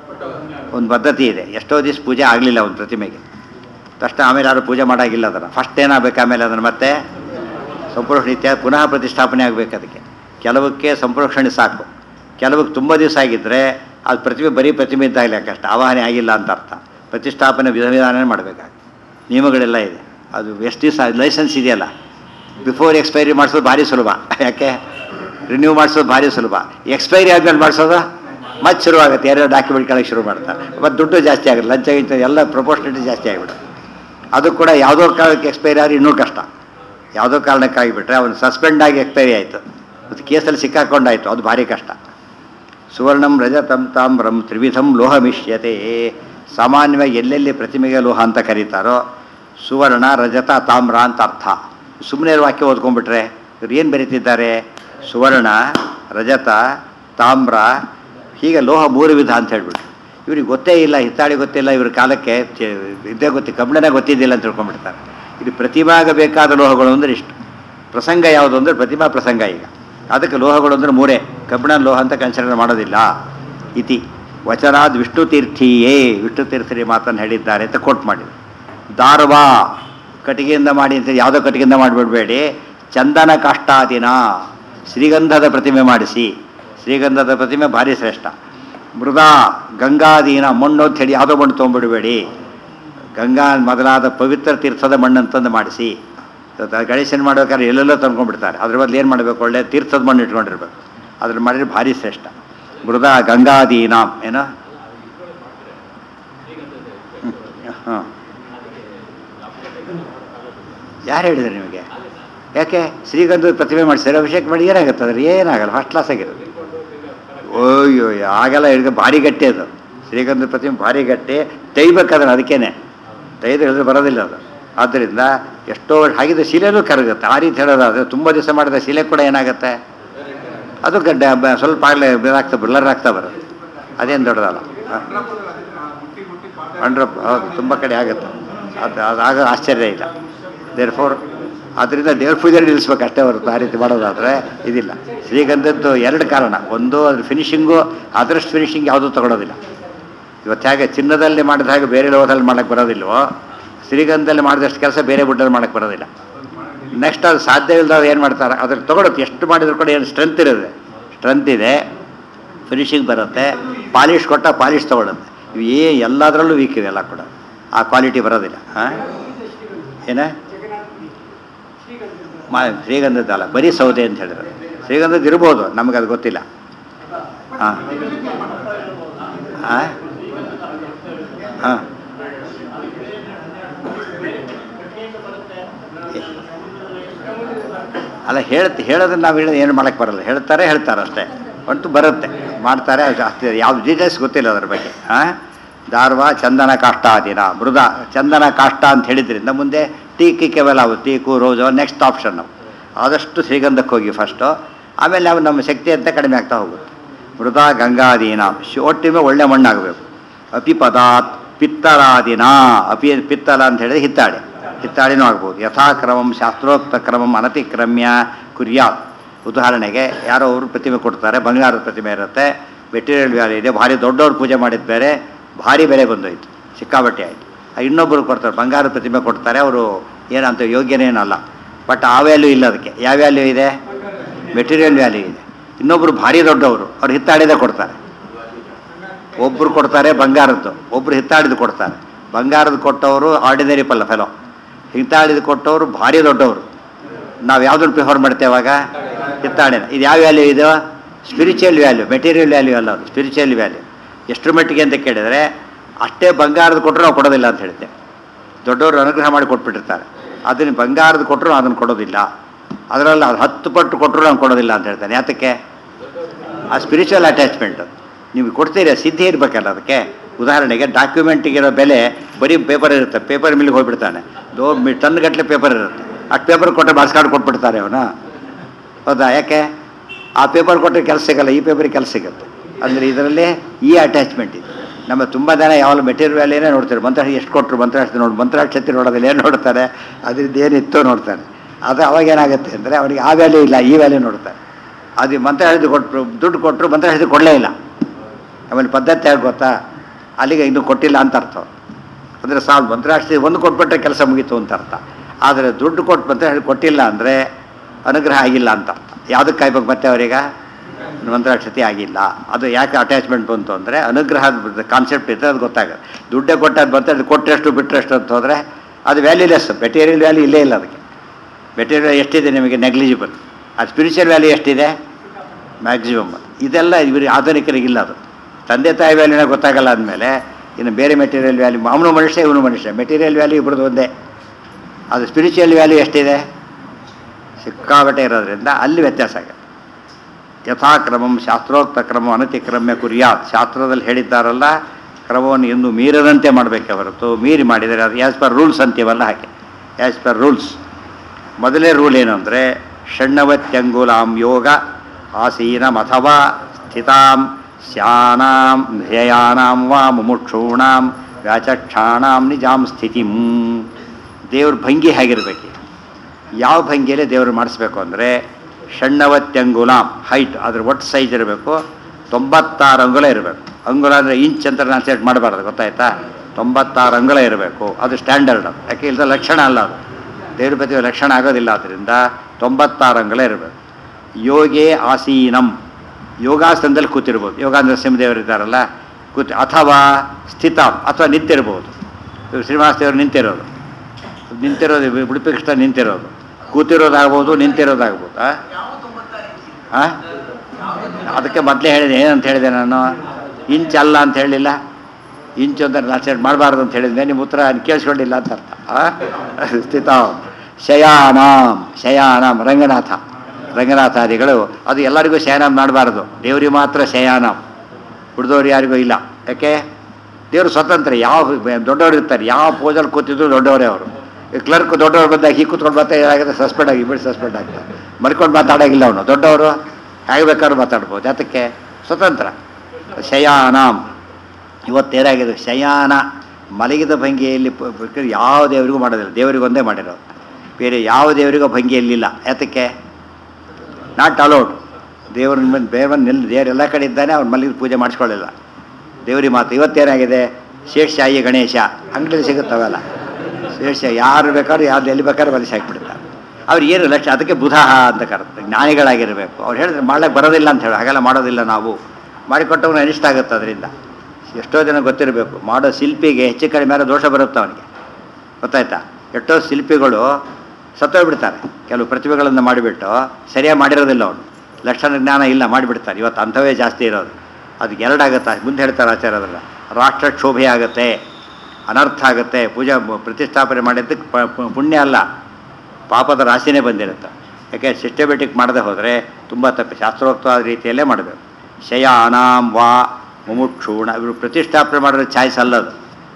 ಒಂದು ಪದ್ಧತಿ ಇದೆ ಎಷ್ಟೋ ದಿವಸ ಪೂಜೆ ಆಗಲಿಲ್ಲ ಒಂದು ಪ್ರತಿಮೆಗೆ ತಕ್ಷಣ ಆಮೇಲೆ ಯಾರು ಪೂಜೆ ಮಾಡೋಂಗಿಲ್ಲ ಅದನ್ನು ಫಸ್ಟ್ ಏನಾಗಬೇಕು ಆಮೇಲೆ ಅದನ್ನು ಮತ್ತೆ ಸಂಪ್ರೋಕ್ಷಣೆ ಇತ್ಯಾದಿ ಪುನಃ ಪ್ರತಿಷ್ಠಾಪನೆ ಆಗಬೇಕು ಅದಕ್ಕೆ ಕೆಲವಕ್ಕೆ ಸಂಪ್ರೋಕ್ಷಣೆ ಸಾಕು ಕೆಲವಕ್ಕೆ ತುಂಬ ದಿವಸ ಆಗಿದ್ದರೆ ಅದು ಪ್ರತಿಮೆ ಬರೀ ಪ್ರತಿಮೆ ಇದ್ದಾಗಲೇ ಕಷ್ಟ ಆವಾಹನೆ ಆಗಿಲ್ಲ ಅಂತ ಅರ್ಥ ಪ್ರತಿಷ್ಠಾಪನೆ ವಿಧ ವಿಧಾನ ಮಾಡಬೇಕಾಗುತ್ತೆ ನಿಯಮಗಳೆಲ್ಲ ಇದೆ ಅದು ಎಷ್ಟು ದಿವಸ ಲೈಸೆನ್ಸ್ ಇದೆಯಲ್ಲ ಬಿಫೋರ್ ಎಕ್ಸ್ಪೈರಿ ಮಾಡಿಸೋದು ಭಾರಿ ಸುಲಭ ಯಾಕೆ ರಿನ್ಯೂ ಮಾಡಿಸೋದು ಭಾರಿ ಸುಲಭ ಎಕ್ಸ್ಪೈರಿ ಆದ್ಮೇಲೆ ಮಾಡಿಸೋದು ಮತ್ತೆ ಶುರುವಾಗುತ್ತೆ ಎರಡು ಡಾಕ್ಯುಮೆಂಟ್ ಕೆಳಗೆ ಶುರು ಮಾಡ್ತಾರೆ ಮತ್ತು ದುಡ್ಡು ಜಾಸ್ತಿ ಆಗುತ್ತೆ ಲಂಚ ಗಿಂಚ ಎಲ್ಲ ಪ್ರಪೋರ್ಷನಿಟಿ ಜಾಸ್ತಿ ಆಗಿಬಿಡುತ್ತೆ ಅದು ಕೂಡ ಯಾವುದೋ ಕಾರಣಕ್ಕೆ ಎಕ್ಸ್ಪೈರಿ ಆದರೆ ಇನ್ನೂ ಕಷ್ಟ ಯಾವುದೋ ಕಾರಣಕ್ಕಾಗಿಬಿಟ್ರೆ ಅವನು ಸಸ್ಪೆಂಡ್ ಆಗಿ ಎಕ್ಸ್ಪೈರಿ ಆಯಿತು ಮತ್ತು ಕೇಸಲ್ಲಿ ಸಿಕ್ಕಾಕೊಂಡಾಯಿತು ಅದು ಭಾರಿ ಕಷ್ಟ ಸುವರ್ಣಂ ರಜತಂ ತಾಮ್ರಂ ತ್ರಿವಿಧಂ ಲೋಹಮಿಷ್ಯತೆ ಸಾಮಾನ್ಯವಾಗಿ ಎಲ್ಲೆಲ್ಲಿ ಪ್ರತಿಮೆಗೆ ಲೋಹ ಅಂತ ಕರೀತಾರೋ ಸುವರ್ಣ ರಜತ ತಾಮ್ರ ಅಂತ ಅರ್ಥ ಸುಮ್ಮನೆ ವಾಕ್ಯ ಓದ್ಕೊಂಡ್ಬಿಟ್ರೆ ಇವ್ರು ಏನು ಬರೀತಿದ್ದಾರೆ ಸುವರ್ಣ ರಜತ ತಾಮ್ರ ಹೀಗೆ ಲೋಹ ಮೂರು ವಿಧ ಅಂತ ಹೇಳ್ಬಿಟ್ಟು ಇವ್ರಿಗೆ ಗೊತ್ತೇ ಇಲ್ಲ ಹಿತ್ತಾಳಿ ಗೊತ್ತಿಲ್ಲ ಇವ್ರ ಕಾಲಕ್ಕೆ ಚೆ- ಇದೇ ಗೊತ್ತಿ ಕಬ್ಬಿಣನೇ ಗೊತ್ತಿದ್ದಿಲ್ಲ ಅಂತ ತಿಳ್ಕೊಂಡ್ಬಿಡ್ತಾರೆ ಇದು ಪ್ರತಿಭಾಗ ಬೇಕಾದ ಲೋಹಗಳು ಅಂದರೆ ಇಷ್ಟು ಪ್ರಸಂಗ ಯಾವುದು ಅಂದರೆ ಪ್ರತಿಮಾ ಪ್ರಸಂಗ ಈಗ ಅದಕ್ಕೆ ಲೋಹಗಳು ಅಂದರೆ ಮೂರೇ ಕಬ್ಬಿಣ ಲೋಹ ಅಂತ ಕನ್ಸಿಡರ್ ಮಾಡೋದಿಲ್ಲ ಇತಿ ವಚನಾದ್ ವಿಷ್ಣು ತೀರ್ಥೀಯೇ ವಿಷ್ಣು ತೀರ್ಥರಿ ಮಾತನ್ನು ಹೇಳಿದ್ದಾರೆ ಅಂತ ಕೋಟ್ ಮಾಡಿ ದಾರ್ವಾ ಕಟ್ಟಿಗೆಯಿಂದ ಮಾಡಿ ಅಂತ ಯಾವುದೋ ಕಟ್ಟಿಗೆಯಿಂದ ಮಾಡಿಬಿಡಬೇಡಿ ಚಂದನ ಕಾಷ್ಟಾದಿನ ಶ್ರೀಗಂಧದ ಪ್ರತಿಮೆ ಮಾಡಿಸಿ ಶ್ರೀಗಂಧದ ಪ್ರತಿಮೆ ಭಾರಿ ಶ್ರೇಷ್ಠ ಮೃದಾ ಗಂಗಾದೀನ ಮಣ್ಣು ಅಂತ ಹೇಳಿ ಯಾವುದೋ ಮಣ್ಣು ತೊಗೊಂಡ್ಬಿಡಬೇಡಿ ಗಂಗಾ ಮೊದಲಾದ ಪವಿತ್ರ ತೀರ್ಥದ ಮಣ್ಣಂತಂದು ಮಾಡಿಸಿ ಇವತ್ತು ಗಣೇಶನ ಮಾಡ್ಬೇಕಾದ್ರೆ ಎಲ್ಲೆಲ್ಲೋ ತಂದ್ಕೊಂಡ್ಬಿಡ್ತಾರೆ ಅದ್ರ ಬದಲು ಏನು ಮಾಡಬೇಕು ಒಳ್ಳೆ ತೀರ್ಥದ ಮಣ್ಣು ಇಟ್ಕೊಂಡಿರ್ಬೇಕು ಅದ್ರ ಮಾಡಿದ್ರೆ ಭಾರಿ ಶ್ರೇಷ್ಠ ಮೃದ ಗಂಗಾದೀನಾಂ ಏನೋ ಹಾಂ ಯಾರು ಹೇಳಿದ್ರು ನಿಮಗೆ ಯಾಕೆ ಶ್ರೀಗಂಧದ ಪ್ರತಿಮೆ ಮಾಡಿಸಿದ್ರೆ ಅಭಿಷೇಕ ಮಾಡಿ ಏನಾಗುತ್ತೆ ಅದ್ರ ಏನಾಗಲ್ಲ ಫಸ್ಟ್ ಕ್ಲಾಸ್ ಆಗಿರುತ್ತೆ ಓಯ್ಯೋ ಆಗೆಲ್ಲ ಹಿಡಿದು ಭಾರಿ ಗಟ್ಟಿ ಅದು ಶ್ರೀಗಂಧದ ಪ್ರತಿಮೆ ಭಾರಿ ಗಟ್ಟಿ ತೆಯ್ಬೇಕಾದ್ರೆ ಅದಕ್ಕೇನೆ ತೆಗೆದು ಹೇಳಿದ್ರೆ ಬರೋದಿಲ್ಲ ಅದು ಆದ್ದರಿಂದ ಎಷ್ಟೋ ಹಾಗಿದ್ರೆ ಶಿಲೆನೂ ಕರಗುತ್ತೆ ಆ ರೀತಿ ಹೇಳೋದಾದರೆ ತುಂಬ ದಿವಸ ಮಾಡಿದ ಶಿಲೆ ಕೂಡ ಏನಾಗುತ್ತೆ ಅದು ಗಡ್ಡ ಬ- ಸ್ವಲ್ಪ ಆಗಲೇ ಇದಾಗ್ತಾ ಬ್ಲರ್ ಆಗ್ತಾ ಬರುತ್ತೆ ಅದೇನು ದೊಡ್ಡದಲ್ಲ ಅಂಡ್ರಪ್ ಹೌದು ತುಂಬ ಕಡೆ ಆಗುತ್ತೆ ಅದು ಅದಾಗ ಆಶ್ಚರ್ಯ ಇಲ್ಲ ದೇರ್ ಫೋರ್ ಅದರಿಂದ ದೇವ್ರ ಪೂಜೆ ನಿಲ್ಲಿಸ್ಬೇಕು ಅಷ್ಟೇ ಹೊರತು ಆ ರೀತಿ ಮಾಡೋದಾದರೆ ಇದಿಲ್ಲ ಶ್ರೀಗಂಧದ್ದು ಎರಡು ಕಾರಣ ಒಂದು ಅದ್ರ ಫಿನಿಶಿಂಗು ಅದರಷ್ಟು ಫಿನಿಶಿಂಗ್ ಯಾವುದೂ ತಗೊಳ್ಳೋದಿಲ್ಲ ಇವತ್ತು ಹೇಗೆ ಚಿನ್ನದಲ್ಲಿ ಮಾಡಿದ ಹಾಗೆ ಬೇರೆ ಲೋಹದಲ್ಲಿ ಮಾಡಕ್ಕೆ ಬರೋದಿಲ್ವೋ ಶ್ರೀಗಂಧದಲ್ಲಿ ಮಾಡಿದಷ್ಟು ಕೆಲಸ ಬೇರೆ ಬುಡ್ಡಲ್ಲಿ ಮಾಡಕ್ಕೆ ಬರೋದಿಲ್ಲ ನೆಕ್ಸ್ಟ್ ಅದು ಸಾಧ್ಯ ಇಲ್ಲದಾಗ ಏನು ಮಾಡ್ತಾರೆ ಅದ್ರ ತಗೊಳುತ್ತೆ ಎಷ್ಟು ಮಾಡಿದ್ರು ಕೂಡ ಏನು ಸ್ಟ್ರೆಂತ್ ಇರುತ್ತೆ ಸ್ಟ್ರೆಂತ್ ಇದೆ ಫಿನಿಶಿಂಗ್ ಬರುತ್ತೆ ಪಾಲಿಶ್ ಕೊಟ್ಟ ಪಾಲಿಶ್ ತೊಗೊಳುತ್ತೆ ಇವು ಏ ಎಲ್ಲದರಲ್ಲೂ ವೀಕ್ ಇವೆ ಎಲ್ಲ ಕೂಡ ಆ ಕ್ವಾಲಿಟಿ ಬರೋದಿಲ್ಲ ಹಾಂ ಏನ ಮಾ ಶ್ರೀಗಂಧದ್ದಲ್ಲ ಬರೀ ಸೌದೆ ಅಂತ ಹೇಳಿದ್ರು ಶ್ರೀಗಂಧದ್ದು ಇರ್ಬೋದು ನಮಗೆ ಅದು ಗೊತ್ತಿಲ್ಲ ಹಾಂ ಹಾಂ ಹಾಂ ಅಲ್ಲ ಹೇಳ್ತ ಹೇಳೋದನ್ನ ನಾವು ಹೇಳೋದು ಏನು ಮಾಡಕ್ಕೆ ಬರಲ್ಲ ಹೇಳ್ತಾರೆ ಹೇಳ್ತಾರೆ ಅಷ್ಟೇ ಅಂತೂ ಬರುತ್ತೆ ಮಾಡ್ತಾರೆ ಅದು ಜಾಸ್ತಿ ಯಾವ ಡೀಟೇಲ್ಸ್ ಗೊತ್ತಿಲ್ಲ ಅದ್ರ ಬಗ್ಗೆ ಹಾಂ ದಾರ್ವ ಚಂದನ ಕಾಷ್ಟಾದಿನ ಮೃದ ಚಂದನ ಕಾಷ್ಟ ಅಂತ ಹೇಳಿದ್ರಿಂದ ಮುಂದೆ ಟೀಕಿ ಕೆವೆಲ್ಲ ಅವು ಟೀಕು ರೋಜು ನೆಕ್ಸ್ಟ್ ಆಪ್ಷನ್ ನಾವು ಆದಷ್ಟು ಶ್ರೀಗಂಧಕ್ಕೆ ಹೋಗಿ ಫಸ್ಟು ಆಮೇಲೆ ನಾವು ನಮ್ಮ ಶಕ್ತಿ ಅಂತ ಕಡಿಮೆ ಆಗ್ತಾ ಹೋಗುತ್ತೆ ಮೃದ ಗಂಗಾದೀನ ಒಟ್ಟಿಗೆ ಒಳ್ಳೆ ಮಣ್ಣಾಗಬೇಕು ಅಪಿಪದಾತ್ ಪಿತ್ತರಾದಿನ ಅಪಿ ಪಿತ್ತಲ ಅಂತ ಹೇಳಿದ್ರೆ ಹಿತ್ತಾಳೆ ಹಿತ್ತಾಳಿನೂ ಆಗ್ಬೋದು ಯಥಾಕ್ರಮಂ ಶಾಸ್ತ್ರೋಕ್ತ ಕ್ರಮಂ ಅನತಿಕ್ರಮ್ಯ ಕುರ್ಯಾತ್ ಉದಾಹರಣೆಗೆ ಯಾರೋ ಅವರು ಪ್ರತಿಮೆ ಕೊಡ್ತಾರೆ ಬಂಗಾರದ ಪ್ರತಿಮೆ ಇರುತ್ತೆ ಮೆಟೀರಿಯಲ್ ವ್ಯಾಲ್ಯೂ ಇದೆ ಭಾರಿ ದೊಡ್ಡವ್ರು ಪೂಜೆ ಮಾಡಿದ ಬೇರೆ ಭಾರಿ ಬೆಲೆ ಬಂದೋಯ್ತು ಸಿಕ್ಕಾಬಟ್ಟೆ ಆಯಿತು ಇನ್ನೊಬ್ಬರು ಕೊಡ್ತಾರೆ ಬಂಗಾರದ ಪ್ರತಿಮೆ ಕೊಡ್ತಾರೆ ಅವರು ಏನಂತ ಯೋಗ್ಯನೇನಲ್ಲ ಬಟ್ ಆ ವ್ಯಾಲ್ಯೂ ಇಲ್ಲ ಅದಕ್ಕೆ ಯಾವ ವ್ಯಾಲ್ಯೂ ಇದೆ ಮೆಟೀರಿಯಲ್ ವ್ಯಾಲ್ಯೂ ಇದೆ ಇನ್ನೊಬ್ಬರು ಭಾರಿ ದೊಡ್ಡವರು ಅವ್ರು ಹಿತ್ತಾಡಿದ ಕೊಡ್ತಾರೆ ಒಬ್ಬರು ಕೊಡ್ತಾರೆ ಬಂಗಾರದ್ದು ಒಬ್ಬರು ಹಿತ್ತಾಡಿದು ಕೊಡ್ತಾರೆ ಬಂಗಾರದ ಕೊಟ್ಟವರು ಆರ್ಡಿನರಿ ಪಲ್ಲ ಫೆಲೋ ಹಿತ್ತಾಡಿದು ಕೊಟ್ಟವರು ಭಾರಿ ದೊಡ್ಡವರು ನಾವು ಯಾವುದನ್ನು ಪ್ರಿಫರ್ ಮಾಡ್ತೇವೆ ಅವಾಗ ಹಿತ್ತಾಡಿನ ಇದು ಯಾವ ವ್ಯಾಲ್ಯೂ ಇದು ಸ್ಪಿರಿಚುವಲ್ ವ್ಯಾಲ್ಯೂ ಮೆಟೀರಿಯಲ್ ವ್ಯಾಲ್ಯೂ ಅಲ್ಲ ಅದು ಸ್ಪಿರಿಚುವಲ್ ವ್ಯಾಲ್ಯೂ ಎಷ್ಟರ ಮಟ್ಟಿಗೆ ಅಂತ ಕೇಳಿದರೆ ಅಷ್ಟೇ ಬಂಗಾರದ ಕೊಟ್ಟರು ನಾವು ಕೊಡೋದಿಲ್ಲ ಅಂತ ಹೇಳ್ತೇವೆ ದೊಡ್ಡವರು ಅನುಗ್ರಹ ಮಾಡಿ ಕೊಟ್ಬಿಟ್ಟಿರ್ತಾರೆ ಅದನ್ನು ಬಂಗಾರದ ಕೊಟ್ಟರು ಅದನ್ನು ಕೊಡೋದಿಲ್ಲ ಅದರಲ್ಲಿ ಅದು ಹತ್ತು ಪಟ್ಟು ಕೊಟ್ಟರು ನಾನು ಕೊಡೋದಿಲ್ಲ ಅಂತ ಹೇಳ್ತಾನೆ ಯಾತಕ್ಕೆ ಆ ಸ್ಪಿರಿಚುವಲ್ ಅಟ್ಯಾಚ್ಮೆಂಟ್ ನೀವು ಕೊಡ್ತೀರಾ ಸಿದ್ಧಿ ಇರಬೇಕಲ್ಲ ಅದಕ್ಕೆ ಉದಾಹರಣೆಗೆ ಡಾಕ್ಯುಮೆಂಟಿಗಿರೋ ಬೆಲೆ ಬರೀ ಪೇಪರ್ ಇರುತ್ತೆ ಪೇಪರ್ ಮಿಲ್ಗೆ ಹೋಗ್ಬಿಡ್ತಾನೆ ದೋ ಮಿ ಟನ್ ಗಟ್ಟಲೆ ಪೇಪರ್ ಇರುತ್ತೆ ಅಷ್ಟು ಪೇಪರ್ ಕೊಟ್ಟರೆ ಬಾಸ್ಕಾರ್ಡ್ ಕೊಟ್ಬಿಡ್ತಾರೆ ಅವನು ಹೌದಾ ಯಾಕೆ ಆ ಪೇಪರ್ ಕೊಟ್ಟರೆ ಕೆಲಸ ಸಿಗಲ್ಲ ಈ ಪೇಪರಿಗೆ ಕೆಲಸ ಸಿಗುತ್ತೆ ಅಂದರೆ ಇದರಲ್ಲಿ ಈ ಅಟ್ಯಾಚ್ಮೆಂಟ್ ಇದೆ ನಮ್ಮ ತುಂಬ ಜನ ಯಾವಾಗ ಮೆಟೀರಿಯಲ್ ವ್ಯಾಲ್ಯೂನೇ ನೋಡ್ತಾರೆ ಮಂತ್ರಾಕ್ಷಿ ಎಷ್ಟು ಕೊಟ್ಟರು ಮಂತ್ರಾಕ್ಷಿ ನೋಡಿ ಮಂತ್ರಾಕ್ಷತಿ ನೋಡೋದಿಲ್ಲ ಏನು ನೋಡ್ತಾರೆ ಅದ್ರದ್ದು ಏನಿತ್ತೋ ನೋಡ್ತಾನೆ ಅದು ಅವಾಗ ಏನಾಗುತ್ತೆ ಅಂದರೆ ಅವನಿಗೆ ಆ ವ್ಯಾಲ್ಯೂ ಇಲ್ಲ ಈ ವ್ಯಾಲ್ಯೂ ನೋಡ್ತಾರೆ ಅದು ಮಂತ್ರಾಕ್ಷಿ ಕೊಟ್ಟರು ದುಡ್ಡು ಕೊಟ್ಟರು ಮಂತ್ರಾಕ್ಷಿ ಕೊಡಲೇ ಇಲ್ಲ ಆಮೇಲೆ ಪದ್ಧತಿ ಹೇಗೆ ಗೊತ್ತಾ ಅಲ್ಲಿಗೆ ಇನ್ನೂ ಕೊಟ್ಟಿಲ್ಲ ಅಂತ ಅರ್ಥ ಅಂದರೆ ಸಾಲು ಮಂತ್ರಾಕ್ಷಿ ಒಂದು ಕೊಟ್ಬಿಟ್ರೆ ಕೆಲಸ ಮುಗೀತು ಅಂತ ಅರ್ಥ ಆದರೆ ದುಡ್ಡು ಕೊಟ್ಟು ಮಂತ್ರಾಕ್ಷಿ ಕೊಟ್ಟಿಲ್ಲ ಅಂದರೆ ಅನುಗ್ರಹ ಆಗಿಲ್ಲ ಅಂತ ಅರ್ಥ ಯಾವುದಕ್ಕೆ ಕಾಯ್ಬೇಕು ಮತ್ತೆ ಅವರೀಗ ಮಂತ್ರಾಕ್ಷತಿ ಆಗಿಲ್ಲ ಅದು ಯಾಕೆ ಅಟ್ಯಾಚ್ಮೆಂಟ್ ಬಂತು ಅಂದರೆ ಅನುಗ್ರಹದ ಕಾನ್ಸೆಪ್ಟ್ ಇರ್ತದೆ ಅದು ಗೊತ್ತಾಗುತ್ತೆ ದುಡ್ಡೇ ಕೊಟ್ಟದ್ದು ಬಂತು ಅದು ಕೊಟ್ಟರೆಷ್ಟು ಬಿಟ್ಟರೆಷ್ಟು ಅಂತ ಹೋದರೆ ಅದು ವ್ಯಾಲ್ಯೂಲೆಸ್ ಮೆಟೀರಿಯಲ್ ವ್ಯಾಲ್ಯೂ ಇಲ್ಲೇ ಇಲ್ಲ ಅದಕ್ಕೆ ಮೆಟೀರಿಯಲ್ ಎಷ್ಟಿದೆ ನಿಮಗೆ ನೆಗ್ಲಿಜಿಬಲ್ ಅದು ಸ್ಪಿರಿಚುವಲ್ ವ್ಯಾಲ್ಯೂ ಎಷ್ಟಿದೆ ಮ್ಯಾಕ್ಸಿಮಮ್ ಇದೆಲ್ಲ ಇವರು ಆಧುನಿಕರಿಗಿಲ್ಲ ಅದು ತಂದೆ ತಾಯಿ ವ್ಯಾಲ್ಯೂನ ಗೊತ್ತಾಗಲ್ಲ ಅಂದಮೇಲೆ ಇನ್ನು ಬೇರೆ ಮೆಟೀರಿಯಲ್ ವ್ಯಾಲ್ಯೂ ಅವನು ಮನುಷ್ಯ ಇವನು ಮನುಷ್ಯ ಮೆಟೀರಿಯಲ್ ವ್ಯಾಲ್ಯೂ ಇಬ್ಬರದು ಒಂದೇ ಅದು ಸ್ಪಿರಿಚುವಲ್ ವ್ಯಾಲ್ಯೂ ಎಷ್ಟಿದೆ ಸಿಕ್ಕಾಬಟ್ಟೆ ಇರೋದ್ರಿಂದ ಅಲ್ಲಿ ವ್ಯತ್ಯಾಸ ಆಗುತ್ತೆ ಯಥಾಕ್ರಮಂ ಶಾಸ್ತ್ರೋಕ್ತ ಕ್ರಮ ಅನತಿಕ್ರಮ್ಯ ಕುರ್ಯಾತ್ ಶಾಸ್ತ್ರದಲ್ಲಿ ಹೇಳಿದ್ದಾರಲ್ಲ ಕ್ರಮವನ್ನು ಎಂದು ಮೀರದಂತೆ ಮಾಡಬೇಕೆ ಹೊರತು ಮೀರಿ ಮಾಡಿದರೆ ಅದು ಆ್ಯಸ್ ಪರ್ ರೂಲ್ಸ್ ಅಂತೀವಲ್ಲ ಹಾಗೆ ಆ್ಯಸ್ ಪರ್ ರೂಲ್ಸ್ ಮೊದಲೇ ರೂಲ್ ಏನು ಅಂದರೆ ಷಣ್ಣವತ್ಯಂಗುಲಾಂ ಯೋಗ ಆಸೀನಂ ಅಥವಾ ಸ್ಥಿತಾಂ ಸ್ಯಾನಾಂ ಧ್ಯೇಯಾನಾಂ ವಾ ಮುಮುಕ್ಷೂಣಾಂ ವ್ಯಾಚಕ್ಷಾಣಾಂ ನಿಜಾಂ ಸ್ಥಿತಿಂ ದೇವ್ರ ಭಂಗಿ ಹೇಗಿರಬೇಕು ಯಾವ ಭಂಗಿಯಲ್ಲಿ ದೇವರು ಮಾಡಿಸ್ಬೇಕು ಅಂದರೆ ಷಣ್ಣವತ್ಯಂಗುಲಾಂ ಹೈಟ್ ಅದ್ರ ಒಟ್ಟು ಸೈಜ್ ಇರಬೇಕು ತೊಂಬತ್ತಾರು ಅಂಗುಲ ಇರಬೇಕು ಅಂಗುಲ ಅಂದರೆ ಇಂಚ್ ಅಂತ ನಾನು ಸೆಟ್ ಮಾಡಬಾರ್ದು ಗೊತ್ತಾಯ್ತಾ ತೊಂಬತ್ತಾರು ಅಂಗುಲ ಇರಬೇಕು ಅದು ಸ್ಟ್ಯಾಂಡರ್ಡ್ ಅದು ಯಾಕೆ ಇಲ್ಲದ ಲಕ್ಷಣ ಅಲ್ಲ ಅದು ದೇವ್ರ ಪ್ರತಿ ಲಕ್ಷಣ ಆಗೋದಿಲ್ಲ ಆದ್ದರಿಂದ ತೊಂಬತ್ತಾರು ಅಂಗುಲ ಇರಬೇಕು ಯೋಗೇ ಆಸೀನಂ ಯೋಗಾಸನದಲ್ಲಿ ಕೂತಿರ್ಬೋದು ಯೋಗ ನರಸಿಂಹದೇವರು ಇದ್ದಾರಲ್ಲ ಕೂತ್ ಅಥವಾ ಸ್ಥಿತ ಅಥವಾ ನಿಂತಿರ್ಬೋದು ಇವ್ರು ಶ್ರೀನಿವಾಸ ದೇವರು ನಿಂತಿರೋದು ನಿಂತಿರೋದು ಉಡುಪಿ ಕೃಷ್ಣ ನಿಂತಿರೋದು ಕೂತಿರೋದಾಗ್ಬೋದು ನಿಂತಿರೋದಾಗ್ಬೋದು ಆ? ಆ? ಅದಕ್ಕೆ ಮೊದಲೇ ಹೇಳಿದೆ ಏನಂತ ಹೇಳಿದೆ ನಾನು ಇಂಚ್ ಅಲ್ಲ ಅಂತ ಹೇಳಿಲ್ಲ ಇಂಚು ಅಂತ ನಾಚೇಟ್ ಮಾಡಬಾರ್ದು ಅಂತ ಹೇಳಿದ್ದೆ ನಿಮ್ಮ ಉತ್ತರ ಕೇಳಿಸ್ಕೊಂಡಿಲ್ಲ ಅಂತ ಅರ್ಥ ಆ? ಸ್ಥಿತ ಶಯಾನಾಂ ಶಯಾನಾಂ ರಂಗನಾಥ ರಂಗನಾಥಾದಿಗಳು ಅದು ಎಲ್ಲರಿಗೂ ಶಯನಾಂ ಮಾಡಬಾರ್ದು ದೇವರಿಗೆ ಮಾತ್ರ ಶಯಾನಾಂ ಉಳಿದವ್ರು ಯಾರಿಗೂ ಇಲ್ಲ ಯಾಕೆ ದೇವರು ಸ್ವತಂತ್ರ ಯಾವ ದೊಡ್ಡವರು ಇರ್ತಾರೆ ಯಾವ ಪೋಜಲ್ಲಿ ಕೂತಿದ್ರು ದೊಡ್ಡವರೇ ಅವರು ಕ್ಲರ್ಕ್ ದೊಡ್ಡವ್ರು ಬಂದಾಗ ಹೀಗೆ ಕೂತ್ಕೊಂಡು ಮತ್ತೆ ಏನಾಗುತ್ತೆ ಸಸ್ಪೆಂಡ್ ಆಗಿ ಬಿಡಿ ಸಸ್ಪೆಂಡ್ ಆಗ್ತಾರೆ ಮರ್ಕೊಂಡು ಮಾತಾಡೋಂಗಿಲ್ಲ ಅವನು ದೊಡ್ಡವರು ಹೇಗೆ ಬೇಕಾದ್ರೂ ಮಾತಾಡ್ಬೋದು ಅದಕ್ಕೆ ಸ್ವತಂತ್ರ ಶಯಾನಾಂ ಇವತ್ತೇನಾಗಿದೆ ಶಯಾನ ಮಲಗಿದ ಭಂಗಿಯಲ್ಲಿ ಪ- ಪ- ಯಾವ ದೇವರಿಗೂ ಮಾಡೋದಿಲ್ಲ ದೇವರಿಗೊಂದೇ ಮಾಡಿರೋದು ಬೇರೆ ಯಾವ ದೇವರಿಗೂ ಭಂಗಿಯಲ್ಲಿಲ್ಲ ಯಾತಕ್ಕೆ ನಾಟ್ ಅಲೌಡ್ ದೇವ್ರನ್ನ ಬಂದು ಬೇರೆ ನಿಲ್ ದೇವ್ರು ಎಲ್ಲ ಕಡೆ ಇದ್ದಾನೆ ಅವ್ರು ಮಲಗಿದ ಪೂಜೆ ಮಾಡಿಸ್ಕೊಳ್ಳಿಲ್ಲ ದೇವ್ರಿಗೆ ಮಾತು ಇವತ್ತೇನಾಗಿದೆ ಶೇಷಾಯಿ ಗಣೇಶ ಅಂಗಡಿಯಲ್ಲಿ ಸಿಗುತ್ತವೆಲ್ಲ ಶೇಷ ಯಾರು ಬೇಕಾದ್ರೂ ಯಾರು ಎಲ್ಲಿ ಬೇಕಾದ್ರೂ ಬಲಿಸಿ ಹಾಕಿಬಿಡ್ತಾರೆ ಅವ್ರು ಏನು ಲಕ್ಷ್ಯ ಅದಕ್ಕೆ ಬುಧ ಅಂತ ಕರೆದು ಜ್ಞಾನಿಗಳಾಗಿರಬೇಕು ಅವ್ರು ಹೇಳಿದ್ರೆ ಮಾಡ್ಲಿಕ್ಕೆ ಬರೋದಿಲ್ಲ ಅಂತ ಹೇಳಿ ಹಾಗೆಲ್ಲ ಮಾಡೋದಿಲ್ಲ ನಾವು ಮಾಡಿಕೊಟ್ಟವನು ಅನಿಷ್ಟ ಆಗುತ್ತೆ ಅದರಿಂದ ಎಷ್ಟೋ ಜನ ಗೊತ್ತಿರಬೇಕು ಮಾಡೋ ಶಿಲ್ಪಿಗೆ ಹೆಚ್ಚು ಕಡಿಮೆ ಮೇಲೆ ದೋಷ ಬರುತ್ತೆ ಅವನಿಗೆ ಗೊತ್ತಾಯ್ತಾ ಎಷ್ಟೋ ಶಿಲ್ಪಿಗಳು ಸತ್ತೋಗ್ಬಿಡ್ತಾರೆ ಕೆಲವು ಪ್ರತಿಭೆಗಳನ್ನು ಮಾಡಿಬಿಟ್ಟು ಸರಿಯಾಗಿ ಮಾಡಿರೋದಿಲ್ಲ ಅವನು ಲಕ್ಷಣ ಜ್ಞಾನ ಇಲ್ಲ ಮಾಡಿಬಿಡ್ತಾರೆ ಇವತ್ತು ಅಂಥವೇ ಜಾಸ್ತಿ ಇರೋದು ಅದಕ್ಕೆ ಎರಡಾಗುತ್ತೆ ಮುಂದೆ ಹೇಳ್ತಾರೆ ಆಚಾರ್ಯದಲ್ಲ ರಾಷ್ಟ್ರ ಕ್ಷೋಭೆ ಆಗುತ್ತೆ ಅನರ್ಥ ಆಗುತ್ತೆ ಪೂಜಾ ಪ್ರತಿಷ್ಠಾಪನೆ ಮಾಡಿದ್ದಕ್ಕೆ ಪ- ಪ- ಪುಣ್ಯ ಅಲ್ಲ ಪಾಪದ ರಾಶಿನೇ ಬಂದಿರುತ್ತೆ ಯಾಕೆ ಸಿಸ್ಟಮೆಟಿಕ್ ಮಾಡದೆ ಹೋದರೆ ತುಂಬ ತಪ್ಪು ಶಾಸ್ತ್ರೋಕ್ತವಾದ ರೀತಿಯಲ್ಲೇ ಮಾಡಬೇಕು ಶಯಾನಾಂ ವಾ ಮುಮುಕ್ಷೂಣ ಇವರು ಪ್ರತಿಷ್ಠಾಪನೆ ಮಾಡಿದ್ರೆ ಚಾಯ್ಸ್ ಅಲ್ಲದು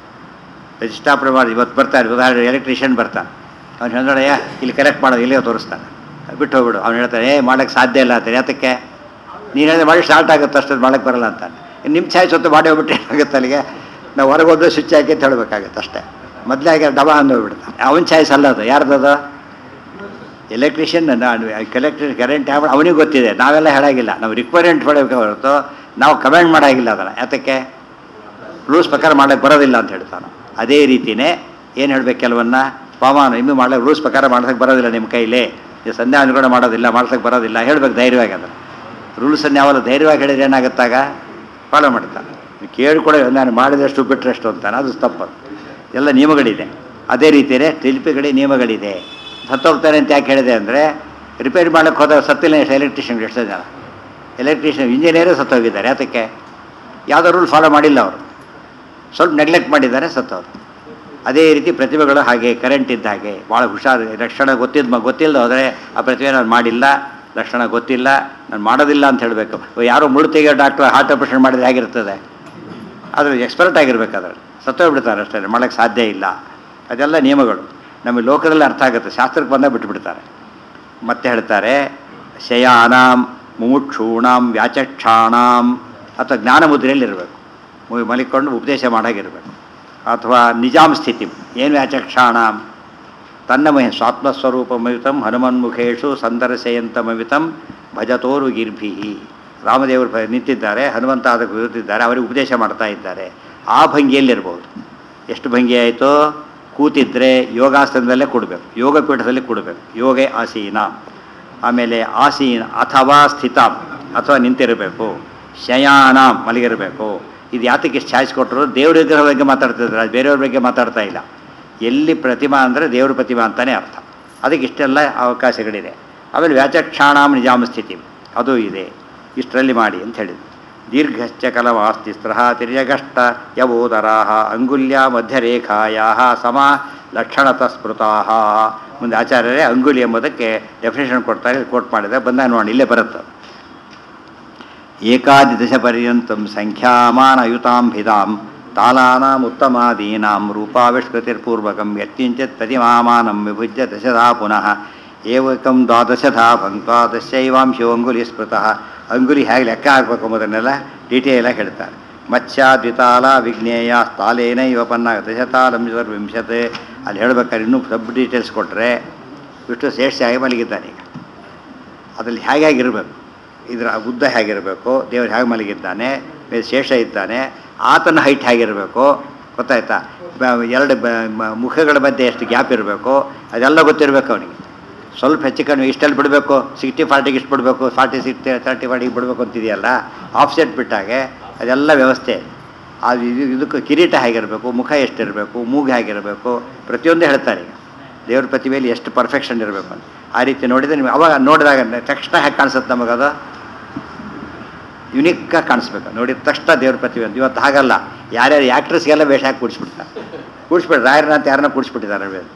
ಪ್ರತಿಷ್ಠಾಪನೆ ಮಾಡಿ ಇವತ್ತು ಬರ್ತಾರೆ ಉದಾಹರಣೆ ಎಲೆಕ್ಟ್ರಿಷಿಯನ್ ಬರ್ತಾನೆ ಅವ್ನು ಹೇಳ್ದೋಡಯ್ಯ ಇಲ್ಲಿ ಕರೆಕ್ಟ್ ಮಾಡೋದು ಇಲ್ಲಿಗೆ ತೋರಿಸ್ತಾನೆ ಬಿಟ್ಟು ಹೋಗ್ಬಿಡು ಅವ್ನು ಹೇಳ್ತಾನೆ ಏ ಮಾಡೋಕ್ಕೆ ಸಾಧ್ಯ ಇಲ್ಲ ಅಂತಾನೆ ಯಾತಕ್ಕೆ ನೀನು ಹೇಳಿದ್ರೆ ಮಾಡಿ ಸ್ಟಾರ್ಟ್ ಆಗುತ್ತೆ ಅಷ್ಟೊಂದು ಮಾಡೋಕ್ಕೆ ಬರಲ್ಲ ಅಂತಾನೆ ನಿಮ್ಮ ಚಾಯ್ಸ್ ಹೊತ್ತು ಮಾಡಿ ಹೋಗ್ಬಿಟ್ಟು ಏನಾಗುತ್ತೆ ಅಲ್ಲಿಗೆ ನಾವು ಹೊರಗೆ ಹೋದ್ರೆ ಸ್ವಿಚ್ ಹಾಕಿ ಅಂತ ಹೇಳಬೇಕಾಗತ್ತೆ ಅಷ್ಟೇ ಮೊದಲೇ ಆಗಿ ಡಬ ಅಂದು ಹೋಗ್ಬಿಡ್ತಾನೆ ಅವನ ಚಾಯ್ಸ್ ಅಲ್ಲ ಅದು ಯಾರ್ದದು ಎಲೆಕ್ಟ್ರಿಷಿಯನ್ ಕಲೆಕ್ಟ್ರಿ ಕರೆಂಟ್ ಯಾವ ಅವನಿಗೆ ಗೊತ್ತಿದೆ ನಾವೆಲ್ಲ ಹೇಳಾಗಿಲ್ಲ ನಾವು ರಿಕ್ವೈರ್ಮೆಂಟ್ ಮಾಡಬೇಕು ಹೊರತು ನಾವು ಕಮೆಂಟ್ ಮಾಡೋಂಗಿಲ್ಲ ಅದನ್ನು ಯಾತಕ್ಕೆ ರೂಲ್ಸ್ ಪ್ರಕಾರ ಮಾಡಕ್ಕೆ ಬರೋದಿಲ್ಲ ಅಂತ ಹೇಳ್ತಾನೆ ಅದೇ ರೀತಿಯೇ ಏನು ಹೇಳ್ಬೇಕು ಕೆಲವನ್ನ ಪವಮಾನ ಇನ್ನು ಮಾಡ್ಲಿಕ್ಕೆ ರೂಲ್ಸ್ ಪ್ರಕಾರ ಮಾಡ್ಸಕ್ಕೆ ಬರೋದಿಲ್ಲ ನಿಮ್ಮ ಕೈಲಿ ಈ ಸಂಧ್ಯಾ ಅನುಗುಣ ಮಾಡೋದಿಲ್ಲ ಮಾಡ್ಸಕ್ಕೆ ಬರೋದಿಲ್ಲ ಹೇಳ್ಬೇಕು ಧೈರ್ಯವಾಗಿ ಅದನ್ನು ರೂಲ್ಸನ್ನು ಯಾವಲ್ಲ ಧೈರ್ಯವಾಗಿ ಹೇಳಿದ್ರೆ ಏನಾಗುತ್ತಾಗ ಫಾಲೋ ಮಾಡ್ತಾನೆ ನೀವು ಕೇಳ್ಕೊಡ ನಾನು ಮಾಡಿದಷ್ಟು ಬಿಟ್ಟರಷ್ಟು ಅಂತಾನೆ ಅದು ತಪ್ಪದು ಎಲ್ಲ ನಿಯಮಗಳಿದೆ ಅದೇ ರೀತಿಯೇ ಶಿಲ್ಪಿಗಳಿಗೆ ನಿಯಮಗಳಿದೆ ಸತ್ತೋಗ್ತಾರೆ ಅಂತ ಯಾಕೆ ಹೇಳಿದೆ ಅಂದರೆ ರಿಪೇರಿ ಮಾಡೋಕ್ಕೆ ಹೋದ ಸತ್ತಿಲ್ಲ ಎಷ್ಟು ಎಲೆಕ್ಟ್ರಿಷಿಯನ್ ಎಷ್ಟೋ ಜನ ಎಲೆಕ್ಟ್ರಿಷಿಯನ್ ಇಂಜಿನಿಯರೇ ಸತ್ತೋಗಿದ್ದಾರೆ ಅದಕ್ಕೆ ಯಾವುದೋ ರೂಲ್ ಫಾಲೋ ಮಾಡಿಲ್ಲ ಅವರು ಸ್ವಲ್ಪ ನೆಗ್ಲೆಕ್ಟ್ ಮಾಡಿದ್ದಾರೆ ಸತ್ತವರು ಅದೇ ರೀತಿ ಪ್ರತಿಭೆಗಳು ಹಾಗೆ ಕರೆಂಟ್ ಇದ್ದ ಹಾಗೆ ಭಾಳ ಹುಷಾರು ಲಕ್ಷಣ ಗೊತ್ತಿದ್ದ ಗೊತ್ತಿಲ್ಲದೆ ಹೋದರೆ ಆ ಪ್ರತಿಭೆ ನಾನು ಮಾಡಿಲ್ಲ ಲಕ್ಷಣ ಗೊತ್ತಿಲ್ಲ ನಾನು ಮಾಡೋದಿಲ್ಲ ಅಂತ ಹೇಳಬೇಕು ಯಾರೋ ಮುಳು ತೆಗೆಯೋ ಡಾಕ್ಟ್ರ್ ಹಾರ್ಟ್ ಆಪರೇಷನ್ ಮಾಡಿದ್ರೆ ಹೇಗಿರ್ತದೆ ಅದ್ರ ಎಕ್ಸ್ಪರ್ಟ್ ಆಗಿರ್ಬೇಕು ಅದ್ರಲ್ಲಿ ಸತ್ತೋಗ್ಬಿಡ್ತಾರೆ ಅಷ್ಟೇ ಮಾಡೋಕ್ಕೆ ಸಾಧ್ಯ ಇಲ್ಲ ಅದೆಲ್ಲ ನಿಯಮಗಳು ನಮಗೆ ಲೋಕದಲ್ಲಿ ಅರ್ಥ ಆಗುತ್ತೆ ಶಾಸ್ತ್ರಕ್ಕೆ ಬಂದಾಗ ಬಿಟ್ಟುಬಿಡ್ತಾರೆ ಮತ್ತೆ ಹೇಳ್ತಾರೆ ಶಯಾನಾಂ ಮುಮುಕ್ಷೂಣಾಂ ವ್ಯಾಚಕ್ಷಾಣಾಂ ಅಥವಾ ಜ್ಞಾನ ಮುದ್ರೆಯಲ್ಲಿರಬೇಕು ಮು- ಮಲಿಕೊಂಡು ಉಪದೇಶ ಮಾಡಾಗಿರಬೇಕು ಅಥವಾ ನಿಜಾಂ ಸ್ಥಿತಿ ಏನು ವ್ಯಾಚಕ್ಷಾಣಾಂ ತನ್ನ ಮಹಿ ಸ್ವಾತ್ಮಸ್ವರೂಪಮಯುತಂ ಹನುಮನ್ಮುಖೇಶು ಸಂದರ್ಶಯಂತಮವಿತಂ ಭಜತೋರು ಗಿರ್ಭಿ ರಾಮದೇವರು ಪ- ನಿಂತಿದ್ದಾರೆ ಹನುಮಂತ ಅದಕ್ಕೆ ವಿರುದ್ಧಿದ್ದಾರೆ ಅವರಿಗೆ ಉಪದೇಶ ಮಾಡ್ತಾ ಇದ್ದಾರೆ ಆ ಭಂಗಿಯಲ್ಲಿರ್ಬೋದು ಎಷ್ಟು ಭಂಗಿ ಆಯಿತು ಕೂತಿದ್ರೆ ಯೋಗಾಸನದಲ್ಲೇ ಕೊಡಬೇಕು ಯೋಗಪೀಠದಲ್ಲಿ ಕೊಡಬೇಕು ಯೋಗೇ ಆಸೀನ ಆಮೇಲೆ ಆಸೀನ ಅಥವಾ ಸ್ಥಿತ ಅಥವಾ ನಿಂತಿರಬೇಕು ಶಯಾನ ಮಲಗಿರಬೇಕು ಇದು ಯಾತಕ್ಕೆ ಇಷ್ಟು ಚಾಯ್ಸ್ ಕೊಟ್ಟರು ದೇವ್ರ ವಿಗ್ರಹ ಬಗ್ಗೆ ಮಾತಾಡ್ತಿದ್ದಾರೆ ಅದು ಬೇರೆಯವ್ರ ಬಗ್ಗೆ ಮಾತಾಡ್ತಾ ಇಲ್ಲ ಎಲ್ಲಿ ಪ್ರತಿಮಾ ಅಂದರೆ ದೇವ್ರ ಪ್ರತಿಮಾ ಅಂತಲೇ ಅರ್ಥ ಅದಕ್ಕೆ ಇಷ್ಟೆಲ್ಲ ಅವಕಾಶಗಳಿದೆ ಆಮೇಲೆ ವ್ಯಾಚಕ್ಷಾಣಾಂ ನಿಜಾಮ ಸ್ಥಿತಿ ಅದು ಇದೆ ಇಷ್ಟರಲ್ಲಿ ಮಾಡಿ ಅಂತ ಹೇಳಿದ್ರು ದೀರ್ಘಶ್ಚ ಕಲವಾಸ್ತಿಸ್ತ್ರ ತಿರ್ಯಗಷ್ಟ ಯವೋದರಾ ಅಂಗುಲ್ಯ ಮಧ್ಯರೇಖಾಯಾ ಸಮ ಲಕ್ಷಣತ ಸ್ಮೃತಾ ಮುಂದೆ ಆಚಾರ್ಯರೇ ಅಂಗುಲಿ ಎಂಬುದಕ್ಕೆ ಡೆಫಿನೇಷನ್ ಕೊಡ್ತಾರೆ ಕೋಟ್ ಮಾಡಿದರೆ ಬಂದಾಗ ನೋಡಿ ಇಲ್ಲೇ ಬರುತ್ತೆ ಏಕಾದಿದಶ ಪರ್ಯಂತಂ ಸಂಖ್ಯಾಮಾನಯುತಾಂ ಭಿದಾಂ ತಾಲಾನಾಂ ಉತ್ತಮಾದೀನಾಂ ರೂಪಾವಿಷ್ಕೃತಿರ್ಪೂರ್ವಕಂ ಯತ್ಕಿಂಚಿತ್ ಪ್ರತಿಮಾಮಾನಂ ವಿಭುಜ್ಯ ದಶಧಾ ಪುನಃ ಏವಕಂ ದ್ವಾದಶಧಾ ಭಂಕ್ವಾ ದಶೈವಾಂಶೋ ಅಂಗುಲಿ ಸ್ಮೃತಃ ಅಂಗುಲಿ ಹೇಗೆ ಲೆಕ್ಕ ಹಾಕಬೇಕು ಎಂಬುದನ್ನೆಲ್ಲ ಡೀಟೇಲಾಗಿ ಹೇಳ್ತಾರೆ ಮತ್ಸ್ಯ ದ್ವಿತಾಲ ವಿಜ್ಞೇಯ ತಾಲೇನ ಇವ ಪನ್ನ ದಶತಾಲಂ ವಿಂಶತೆ ಅಲ್ಲಿ ಹೇಳ್ಬೇಕಾದ್ರೆ ಇನ್ನೂ ಸಬ್ ಡೀಟೇಲ್ಸ್ ಕೊಟ್ಟರೆ ವಿಷ್ಣು ಶ್ರೇಷ್ಠ ಮಲಗಿದ್ದಾನೆ ಈಗ ಅದರಲ್ಲಿ ಹೇಗೆ ಹೇಗಿರಬೇಕು ಇದರ ಉದ್ದ ಹೇಗಿರಬೇಕು ದೇವರು ಹೇಗೆ ಮಲಗಿದ್ದಾನೆ ಮೇಲೆ ಶೇಷ ಇದ್ದಾನೆ ಆತನ ಹೈಟ್ ಹೇಗಿರಬೇಕು ಗೊತ್ತಾಯ್ತಾ ಬ- ಎರಡು ಬ- ಮ- ಮುಖಗಳ ಮಧ್ಯೆ ಎಷ್ಟು ಗ್ಯಾಪ್ ಇರಬೇಕು ಅದೆಲ್ಲ ಗೊತ್ತಿರಬೇಕು ಅವನಿಗೆ ಸ್ವಲ್ಪ ಹೆಚ್ಚು ಕಡಿಮೆ ಇಷ್ಟಲ್ಲಿ ಬಿಡಬೇಕು ಸಿಕ್ಸ್ಟಿ ಫಾರ್ಟಿಗೆ ಇಷ್ಟು ಬಿಡಬೇಕು ಫಾರ್ಟಿ ಸಿಕ್ಸ್ಟಿ ತರ್ಟಿ ಫಾರ್ಟಿಗೆ ಬಿಡಬೇಕು ಅಂತಿದೆಯಲ್ಲ ಆಫ್ಸೆಟ್ ಬಿಟ್ಟಾಗೆ ಅದೆಲ್ಲ ವ್ಯವಸ್ಥೆ ಅದು ಇದು ಇದಕ್ಕೆ ಕಿರೀಟ ಹೇಗಿರಬೇಕು ಮುಖ ಎಷ್ಟಿರಬೇಕು ಮೂಗು ಹೇಗಿರಬೇಕು ಪ್ರತಿಯೊಂದು ಹೇಳ್ತಾರೆ ಈಗ ದೇವ್ರ ಪ್ರತಿಭೆಯಲ್ಲಿ ಎಷ್ಟು ಪರ್ಫೆಕ್ಷನ್ ಇರಬೇಕು ಅಂತ ಆ ರೀತಿ ನೋಡಿದರೆ ನಿಮಗೆ ಅವಾಗ ನೋಡಿದಾಗ ತಕ್ಷಣ ಹೇಗೆ ಕಾಣಿಸುತ್ತೆ ನಮಗದು ಯುನಿಕ್ಕಾಗಿ ಕಾಣಿಸ್ಬೇಕು ನೋಡಿದ ತಕ್ಷಣ ದೇವ್ರ ಪ್ರತಿಭೆ ಅಂತ ಇವತ್ತು ಹಾಗಲ್ಲ ಯಾರ್ಯಾರು ಆ್ಯಕ್ಟ್ರಸ್ಗೆಲ್ಲ ವೇಷ ಹಾಕಿ ಕೂಡಿಸ್ಬಿಡ್ತಾರೆ ಕೂಡಿಸ್ಬಿಟ್ಟು ರಾಯರನ್ನ ಅಂತ ಯಾರನ್ನ ಕೂಡಿಸ್ಬಿಟ್ಟಿದ್ದಾರೆ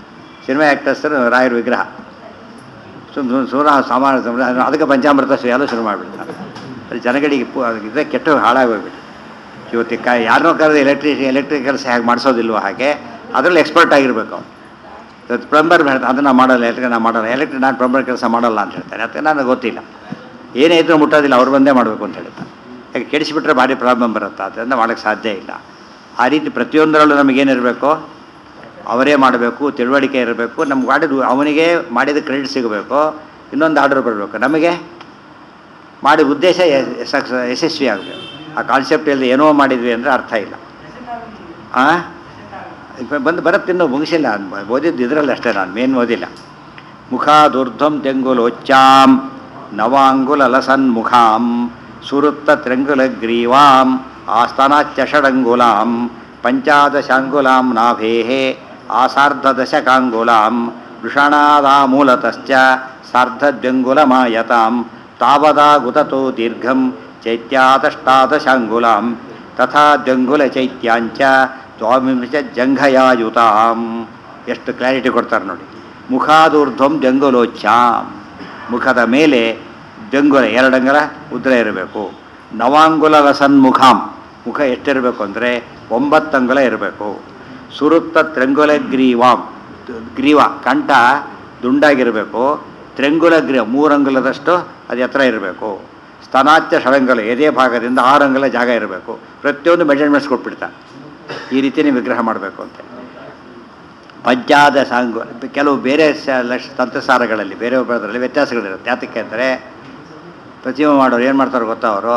ಸಿನಿಮಾ ಆ್ಯಕ್ಟರ್ಸ್ ರಾಯರ ವಿಗ್ರಹ ಸುಮ್ ಸುಮ್ ಸೂರ ಸಾಮಾನ್ಯ ಸಂಬಳ- ಅದಕ್ಕೆ ಪಂಚಾಮೃತ ಶ್ರೀ ಎಲ್ಲ ಶುರು ಮಾಡಿಬಿಡ್ತಾರೆ ಅದು ಜನಗಳಿಗೆ ಪು ಇದೇ ಕೆಟ್ಟು ಹಾಳಾಗೋಗ್ಬಿಟ್ಟು ಇವತ್ತು ಕ ಯಾರನ್ನೋ ಕರೆದು ಎಲೆಕ್ಟ್ರಿಕ್ ಎಲೆಕ್ಟ್ರಿಕ್ ಕೆಲಸ ಹೇಗೆ ಮಾಡಿಸೋದಿಲ್ವೋ ಹಾಗೆ ಅದರಲ್ಲಿ ಎಕ್ಸ್ಪರ್ಟ್ ಆಗಿರಬೇಕು ಅವ್ನು ಇವತ್ತು ಪ್ಲಂಬರ್ ಹೇಳ್ತಾನೆ ಅದನ್ನು ಮಾಡಲ್ಲ ಎಲೆಕ್ಟ್ರಿಕ್ ನಾನು ಮಾಡಲ್ಲ ಎಲೆಕ್ಟ್ರಿಕ್ ನಾನು ಪ್ಲಂಬರ್ ಕೆಲಸ ಮಾಡಲ್ಲ ಅಂತ ಹೇಳ್ತಾನೆ ಅದಕ್ಕೆ ನನಗೆ ಗೊತ್ತಿಲ್ಲ ಏನೇ ಇದ್ರೂ ಮುಟ್ಟೋದಿಲ್ಲ ಅವ್ರು ಬಂದೇ ಮಾಡಬೇಕು ಅಂತ ಹೇಳ್ತಾನೆ ಯಾಕೆ ಕೆಡಿಸಿಬಿಟ್ರೆ ಭಾರಿ ಪ್ರಾಬ್ಲಮ್ ಬರುತ್ತೆ ಅದರಿಂದ ಮಾಡೋಕ್ಕೆ ಸಾಧ್ಯ ಇಲ್ಲ ಆ ರೀತಿ ಪ್ರತಿಯೊಂದರಲ್ಲೂ ನಮಗೇನಿರಬೇಕು ಅವರೇ ಮಾಡಬೇಕು ತಿಳುವಳಿಕೆ ಇರಬೇಕು ನಮ್ಗೆ ಮಾಡಿದ ಅವನಿಗೆ ಮಾಡಿದ ಕ್ರೆಡಿಟ್ ಸಿಗಬೇಕು ಇನ್ನೊಂದು ಆರ್ಡರ್ ಬರಬೇಕು ನಮಗೆ ಮಾಡಿದ ಉದ್ದೇಶ ಸಕ್ಸ ಯಶಸ್ವಿ ಆಗಬೇಕು ಆ ಕಾನ್ಸೆಪ್ಟ್ ಇಲ್ಲದೆ ಏನೋ ಮಾಡಿದ್ವಿ ಅಂದರೆ ಅರ್ಥ ಇಲ್ಲ ಹಾಂ ಬಂದು ಬರುತ್ತೆ ಇನ್ನೂ ಮುಗಿಸಿಲ್ಲ ನಾನು ಓದಿದ್ದು ಇದರಲ್ಲಿ ಅಷ್ಟೇ ನಾನು ಮೇನ್ ಓದಿಲ್ಲ ಮುಖಾದುರ್ಧ್ವಂ ತೆಂಗುಲೋಚ್ಚಾಂ ನವಾಂಗುಲ ಲಸನ್ಮುಖಾಂ ಸುರುತ್ತ ತ್ರಂಗುಲಗ್ರೀವಾಂ ಆಸ್ತನಾಚ್ಚ ಷಡಂಗುಲಾಂ ಪಂಚಾದಶಾಂಗುಲಾಂ ನಾಭೇಃ ಆಸಾರ್ಧದಶಕಾಂಗುಲಾಂ ವೃಷಣಾದಾಮೂಲತಶ್ಚ ಸಾರ್ಧದ್ವ್ಯಂಗುಲಮಾಯತಾಂ ತಾವದಾಗುತತೋ ದೀರ್ಘಂ ಚೈತ್ಯಾದಷ್ಟಾದಶಾಂಗುಲಾಂ ತಥಾ ದ್ವಂಗುಲಚೈತ್ಯಾಂಚ ದ್ವಾವಿಂಶ ಜಂಘಯಾಯುತಾಂ ಎಷ್ಟು ಕ್ಲಾರಿಟಿ ಕೊಡ್ತಾರೆ ನೋಡಿ ಮುಖಾದೂರ್ಧ್ವಂ ದ್ವಂಗುಲೋಚ್ಚಾಂ ಮುಖದ ಮೇಲೆ ದ್ವಂಗುಲ ಎರಡಂಗಲ ಉದ್ರ ಇರಬೇಕು ನವಾಂಗುಲ ರಸನ್ಮುಖಾಂ ಮುಖ ಎಷ್ಟಿರಬೇಕು ಅಂದರೆ ಒಂಬತ್ತು ಅಂಗುಲ ಇರಬೇಕು ಸುರುತ್ತ ತ್ರಂಗುಲ ಗ್ರೀವಾಂ ಗ್ರೀವ ಕಂಠ ದುಂಡಾಗಿರಬೇಕು ತ್ರಂಗುಲ ಗ್ರೀವ ಮೂರಂಗುಲದಷ್ಟು ಅದು ಎತ್ತರ ಇರಬೇಕು ಸ್ತನಾಚ್ಯ ಷಡಂಗುಲ ಎದೆ ಭಾಗದಿಂದ ಆರು ಅಂಗುಲ ಜಾಗ ಇರಬೇಕು ಪ್ರತಿಯೊಂದು ಮೆಜರ್ಮೆಂಟ್ಸ್ ಕೊಟ್ಬಿಡ್ತಾನೆ ಈ ರೀತಿಯೇ ವಿಗ್ರಹ ಮಾಡಬೇಕು ಅಂತ ಪಂಚಾದ ಸಾಂಗು ಕೆಲವು ಬೇರೆ ಸ ಲಕ್ಷ ತಂತ್ರಸಾರಗಳಲ್ಲಿ ಬೇರೆ ಒಬ್ಬರಲ್ಲಿ ವ್ಯತ್ಯಾಸಗಳಿರುತ್ತೆ ಯಾತಕ್ಕೆ ಅಂದರೆ ಪ್ರತಿಮೆ ಮಾಡೋರು ಏನು ಮಾಡ್ತಾರೆ ಗೊತ್ತಾ ಅವರು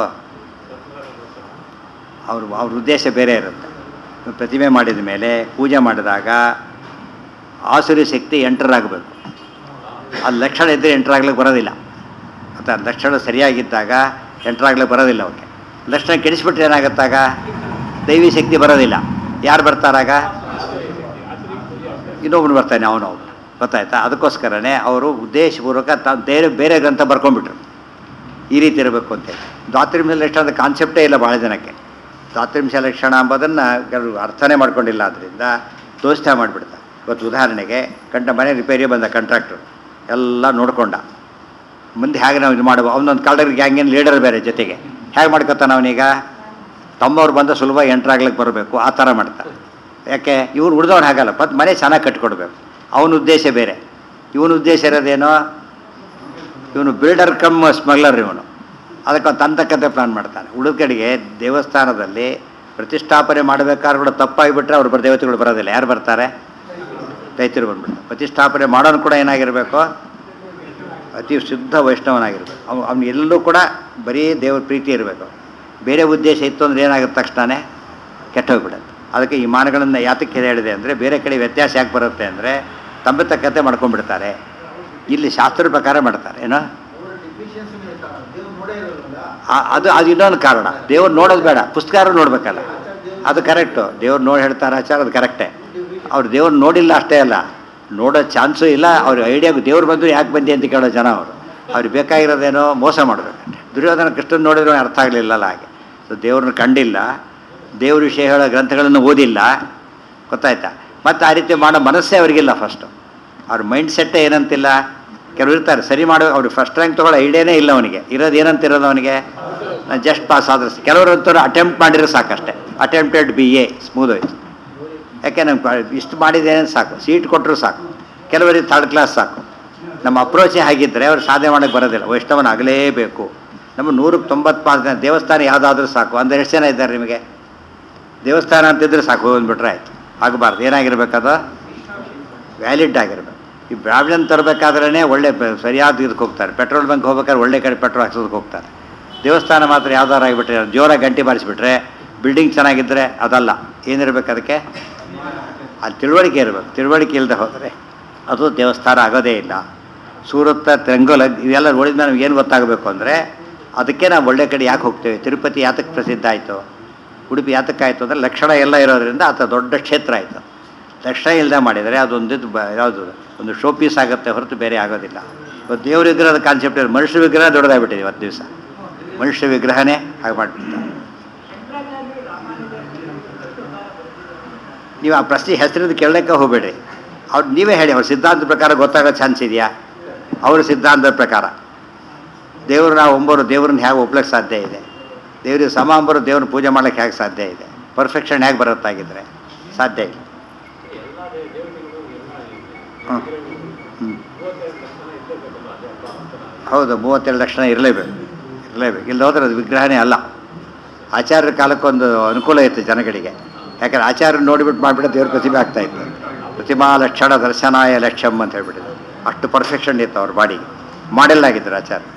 ಅವರು ಅವ್ರ ಉದ್ದೇಶ ಬೇರೆ ಇರುತ್ತೆ ಪ್ರತಿಮೆ ಮಾಡಿದ ಮೇಲೆ ಪೂಜೆ ಮಾಡಿದಾಗ ಆಸುರಿ ಶಕ್ತಿ ಎಂಟರ್ ಆಗಬೇಕು ಅದು ಲಕ್ಷಣ ಇದ್ದರೆ ಎಂಟರ್ ಆಗ್ಲಿಕ್ಕೆ ಬರೋದಿಲ್ಲ ಮತ್ತು ಆ ಲಕ್ಷಣ ಸರಿಯಾಗಿದ್ದಾಗ ಎಂಟರ್ ಆಗ್ಲಿಕ್ಕೆ ಬರೋದಿಲ್ಲ ಅವಕ್ಕೆ ಲಕ್ಷಣ ಕೆಡಿಸ್ಬಿಟ್ರೆ ಏನಾಗುತ್ತಾಗ ದೈವಿ ಶಕ್ತಿ ಬರೋದಿಲ್ಲ ಯಾರು ಬರ್ತಾರಾಗ ಇನ್ನೊಬ್ಬನು ಬರ್ತಾನೆ ಅವನು ಗೊತ್ತಾಯ್ತಾ ಅದಕ್ಕೋಸ್ಕರನೇ ಅವರು ಉದ್ದೇಶಪೂರ್ವಕ ತ ಬೇರೆ ಬೇರೆ ಗ್ರಂಥ ಬರ್ಕೊಂಡ್ಬಿಟ್ರು ಈ ರೀತಿ ಇರಬೇಕು ಅಂತೇಳಿ ದ್ವಾತ್ರಿಂಶ ಲಕ್ಷಣದ ಕಾನ್ಸೆಪ್ಟೇ ಇಲ್ಲ ಭಾಳ ಜನಕ್ಕೆ ದ್ವಾತ್ರಿಂಶ ಲಕ್ಷಣ ಎಂಬುದನ್ನು ಕೆಲವು ಅರ್ಥನೇ ಮಾಡ್ಕೊಂಡಿಲ್ಲ ಆದ್ದರಿಂದ ದೋಸ್ತ ಮಾಡಿಬಿಡ್ತಾರೆ ಇವತ್ತು ಉದಾಹರಣೆಗೆ ಕಂಡ ಮನೆ ರಿಪೇರಿ ಬಂದ ಕಾಂಟ್ರಾಕ್ಟ್ರು ಎಲ್ಲ ನೋಡ್ಕೊಂಡ ಮುಂದೆ ಹೇಗೆ ನಾವು ಇದು ಮಾಡುವ ಅವನೊಂದು ಕಾಲ್ಡರ್ ಗ್ಯಾಂಗಿನ ಲೀಡರ್ ಬೇರೆ ಜೊತೆಗೆ ಹೇಗೆ ಮಾಡ್ಕೊತಾನೆ ಅವನೀಗ ತಮ್ಮವ್ರು ಬಂದ ಸುಲಭ ಎಂಟ್ರಾಗ್ಲಿಕ್ಕೆ ಬರಬೇಕು ಆ ಥರ ಮಾಡ್ತಾರೆ ಯಾಕೆ ಇವ್ರು ಉಳಿದವ್ನು ಹಾಗಲ್ಲ ಮತ್ತು ಮನೆ ಚೆನ್ನಾಗಿ ಕಟ್ಕೊಡ್ಬೇಕು ಅವನ ಉದ್ದೇಶ ಬೇರೆ ಇವನ ಉದ್ದೇಶ ಇರೋದೇನೋ ಇವನು ಬಿಲ್ಡರ್ ಕಮ್ ಸ್ಮಗ್ಲರ್ ಇವನು ಅದಕ್ಕೆ ಅವ್ನು ತನ್ನ ತಕ್ಕಂತೆ ಪ್ಲಾನ್ ಮಾಡ್ತಾನೆ ಉಳಿದ ಕಡೆಗೆ ದೇವಸ್ಥಾನದಲ್ಲಿ ಪ್ರತಿಷ್ಠಾಪನೆ ಮಾಡಬೇಕಾದ್ರೆ ಕೂಡ ತಪ್ಪಾಗಿಬಿಟ್ರೆ ಅವ್ರು ಬರ ದೇವತೆಗಳು ಬರೋದಿಲ್ಲ ಯಾರು ಬರ್ತಾರೆ ದೈತ್ಯರು ಬಂದ್ಬಿಡ್ತಾರೆ ಪ್ರತಿಷ್ಠಾಪನೆ ಮಾಡೋನು ಕೂಡ ಏನಾಗಿರಬೇಕು ಅತಿ ಶುದ್ಧ ವೈಷ್ಣವನಾಗಿರ್ಬೇಕು ಅವ್ನು ಅವ್ನು ಎಲ್ಲೂ ಕೂಡ ಬರೀ ದೇವ್ರ ಪ್ರೀತಿ ಇರಬೇಕು ಬೇರೆ ಉದ್ದೇಶ ಇತ್ತು ಅಂದರೆ ಏನಾಗುತ್ತೆ ತಕ್ಷಣನೇ ಕೆಟ್ಟೋಗ್ಬಿಡುತ್ತೆ ಅದಕ್ಕೆ ಈ ಮಾನಗಳನ್ನು ಯಾತಕ್ಕೆ ಹೇಳಿದೆ ಅಂದರೆ ಬೇರೆ ಕಡೆ ವ್ಯತ್ಯಾಸ ಯಾಕೆ ಬರುತ್ತೆ ಅಂದರೆ ತಮ್ಮ ತಕ್ಕಂತೆ ಮಾಡ್ಕೊಂಡ್ಬಿಡ್ತಾರೆ ಇಲ್ಲಿ ಶಾಸ್ತ್ರದ ಪ್ರಕಾರ ಮಾಡ್ತಾರೆ ಏನೋ ಆ- ಅದು ಅದು ಇನ್ನೊಂದು ಕಾರಣ ದೇವ್ರು ನೋಡೋದು ಬೇಡ ಪುಸ್ತಕ ನೋಡ್ಬೇಕಲ್ಲ ಅದು ಕರೆಕ್ಟು ದೇವ್ರು ನೋಡಿ ಹೇಳ್ತಾರೆ ಆಚಾರ ಅದು ಕರೆಕ್ಟೇ ಅವ್ರು ದೇವ್ರು ನೋಡಿಲ್ಲ ಅಷ್ಟೇ ಅಲ್ಲ ನೋಡೋ ಚಾನ್ಸು ಇಲ್ಲ ಅವ್ರ ಐಡಿಯಾಗೂ ದೇವ್ರು ಬಂದು ಯಾಕೆ ಬಂದಿ ಅಂತ ಕೇಳೋ ಜನ ಅವರು ಅವ್ರಿಗೆ ಬೇಕಾಗಿರೋದೇನೋ ಮೋಸ ಮಾಡಬೇಕು ದುರ್ಯೋಧನ ಕೃಷ್ಣನ್ ನೋಡಿದ್ರು ಅರ್ಥ ಆಗಲಿಲ್ಲಲ್ಲ ಹಾಗೆ ಸೊ ದೇವ್ರನ್ನ ಕಂಡಿಲ್ಲ ದೇವ್ರ ವಿಷಯ ಹೇಳೋ ಗ್ರಂಥಗಳನ್ನು ಓದಿಲ್ಲ ಗೊತ್ತಾಯ್ತಾ ಮತ್ತು ಆ ರೀತಿ ಮಾಡೋ ಮನಸ್ಸೇ ಅವರಿಗಿಲ್ಲ ಫಸ್ಟು ಅವ್ರ ಮೈಂಡ್ ಸೆಟ್ಟೇ ಏನಂತಿಲ್ಲ ಕೆಲವರು ಇರ್ತಾರೆ ಸರಿ ಮಾಡೋ ಅವ್ರಿಗೆ ಫಸ್ಟ್ ರ್ಯಾಂಕ್ ತೊಗೊಳ್ಳೋ ಐಡಿಯಾನೇ ಇಲ್ಲ ಅವನಿಗೆ ಇರೋದು ಏನಂತ ಇರೋದು ಅವನಿಗೆ ನಾನು ಜಸ್ಟ್ ಪಾಸ್ ಆದ್ರೆ ಕೆಲವರು ಅಂತವ್ರು ಅಟೆಂಪ್ಟ್ ಮಾಡಿದ್ರೆ ಸಾಕಷ್ಟೇ ಅಟೆಂಪ್ಟೆಡ್ ಬಿ ಎ ಸ್ಮೂದ್ ಹೋಯ್ತು ಯಾಕೆ ನಂಗೆ ಇಷ್ಟು ಮಾಡಿದ್ದೇನೆ ಸಾಕು ಸೀಟ್ ಕೊಟ್ಟರು ಸಾಕು ಕೆಲವರಿಗೆ ಥರ್ಡ್ ಕ್ಲಾಸ್ ಸಾಕು ನಮ್ಮ ಅಪ್ರೋಚೇ ಹಾಗಿದ್ದರೆ ಅವ್ರು ಸಾಧನೆ ಮಾಡೋಕ್ಕೆ ಬರೋದಿಲ್ಲ ವೈಷ್ಣವನ ಆಗಲೇಬೇಕು ನಮ್ಮ ನೂರಕ್ಕೆ ತೊಂಬತ್ತು ಪಾಸ್ ದೇವಸ್ಥಾನ ಯಾವುದಾದ್ರೂ ಸಾಕು ಅಂದ್ರೆ ಎಷ್ಟು ಜನ ಇದ್ದಾರೆ ನಿಮಗೆ ದೇವಸ್ಥಾನ ಅಂತಿದ್ರೆ ಸಾಕು ಅಂದ್ಬಿಟ್ರೆ ಆಯ್ತು ಆಗಬಾರ್ದು ಏನಾಗಿರ್ಬೇಕದು ವ್ಯಾಲಿಡ್ ಆಗಿರ್ಬೇಕು ಈ ಬ್ರಾಹ್ಮಣನ್ ತರಬೇಕಾದ್ರೇ ಒಳ್ಳೆ ಬ- ಸರಿಯಾದ ಇದಕ್ಕೆ ಹೋಗ್ತಾರೆ ಪೆಟ್ರೋಲ್ ಬಂಕ್ ಹೋಗ್ಬೇಕಾದ್ರೆ ಒಳ್ಳೆ ಕಡೆ ಪೆಟ್ರೋಲ್ ಹಾಕ್ಸೋದಕ್ಕೆ ಹೋಗ್ತಾರೆ ದೇವಸ್ಥಾನ ಮಾತ್ರ ಯಾವ್ದಾರು ಆಗಿಬಿಟ್ರೆ ಜೋರಾಗಿ ಗಂಟೆ ಬಾರಿಸ್ಬಿಟ್ರೆ ಬಿಲ್ಡಿಂಗ್ ಚೆನ್ನಾಗಿದ್ದರೆ ಅದಲ್ಲ ಏನಿರ್ಬೇಕು ಅದಕ್ಕೆ ಅಲ್ಲಿ ತಿಳುವಳಿಕೆ ಇರಬೇಕು ತಿಳುವಳಿಕೆ ಇಲ್ಲದೆ ಹೋದರೆ ಅದು ದೇವಸ್ಥಾನ ಆಗೋದೇ ಇಲ್ಲ ಸೂರತ್ತ ತೆಂಗೋಲ ಇವೆಲ್ಲ ನೋಡಿದ ಮೇಲೆ ನಮ್ಗೆ ಏನು ಗೊತ್ತಾಗಬೇಕು ಅಂದರೆ ಅದಕ್ಕೆ ನಾವು ಒಳ್ಳೆ ಕಡೆ ಯಾಕೆ ಹೋಗ್ತೇವೆ ತಿರುಪತಿ ಯಾತಕ್ಕೆ ಪ್ರಸಿದ್ಧ ಆಯಿತು ಉಡುಪಿ ಯಾತಕ್ಕಾಯಿತು ಅಂದರೆ ಲಕ್ಷಣ ಎಲ್ಲ ಇರೋದ್ರಿಂದ ಆತ ದೊಡ್ಡ ಕ್ಷೇತ್ರ ಆಯಿತು ಲಕ್ಷಣ ಇಲ್ಲದೆ ಮಾಡಿದರೆ ಅದೊಂದು ಇದು ಬ ಯಾವುದು ಒಂದು ಶೋ ಪೀಸ್ ಆಗುತ್ತೆ ಹೊರತು ಬೇರೆ ಆಗೋದಿಲ್ಲ ಇವತ್ತು ದೇವ್ರ ವಿಗ್ರಹದ ಕಾನ್ಸೆಪ್ಟ್ ಇದೆ ಮನುಷ್ಯ ವಿಗ್ರಹ ದೊಡ್ಡದಾಗ್ಬಿಟ್ಟಿದೆ ಇವತ್ತು ದಿವಸ ಮನುಷ್ಯ ವಿಗ್ರಹನೇ ಹಾಗೆ ಮಾಡಿಬಿಡ್ತಾರೆ ನೀವು ಆ ಪ್ರಶ್ನೆ ಹೆಸರಿದ್ದು ಕೇಳಕ್ಕೆ ಹೋಗಬೇಡಿ ಅವ್ರು ನೀವೇ ಹೇಳಿ ಅವ್ರ ಸಿದ್ಧಾಂತದ ಪ್ರಕಾರ ಗೊತ್ತಾಗೋ ಚಾನ್ಸ್ ಇದೆಯಾ ಅವ್ರ ಸಿದ್ಧಾಂತದ ಪ್ರಕಾರ ದೇವ್ರು ನಾವು ಒಂಬರು ದೇವ್ರನ್ನ ಹೇಗೆ ಒಪ್ಲಕ್ಕೆ ಸಾಧ್ಯ ಇದೆ ದೇವ್ರಿಗೆ ಸಮ ಅಂಬರು ದೇವ್ರನ್ನ ಪೂಜೆ ಮಾಡ್ಲಿಕ್ಕೆ ಹೇಗೆ ಸಾಧ್ಯ ಇದೆ ಪರ್ಫೆಕ್ಷನ್ ಹೇಗೆ ಬರುತ್ತಾಗಿದ್ರೆ ಸಾಧ್ಯ ಇಲ್ಲ ಹ್ಞೂ ಹ್ಞೂ ಹೌದು ಮೂವತ್ತೆರಡು ಲಕ್ಷಣ ಇರಲೇಬೇಕು ಇರಲೇಬೇಕು ಇಲ್ಲಿ ಹೋದ್ರೆ ಅದು ವಿಗ್ರಹನೇ ಅಲ್ಲ ಆಚಾರ್ಯರ ಕಾಲಕ್ಕೊಂದು ಅನುಕೂಲ ಇತ್ತು ಜನಗಳಿಗೆ ಯಾಕಂದ್ರೆ ಆಚಾರ್ಯ ನೋಡಿಬಿಟ್ಟು ಮಾಡಿಬಿಟ್ಟು ದೇವ್ರ ಪ್ರತಿಭೆ ಆಗ್ತಾ ಇತ್ತು ಪ್ರತಿಮಾ ಲಕ್ಷಣ ದರ್ಶನಾಯ ಲಕ್ಷ್ಯಂ ಅಂತ ಹೇಳ್ಬಿಟ್ಟಿದ್ರು ಅಷ್ಟು ಪರ್ಫೆಕ್ಷನ್ ಇತ್ತು ಅವ್ರ ಬಾಡಿಗೆ ಮಾಡೆಲ್ ಆಗಿದ್ರು ಆಚಾರ್ಯ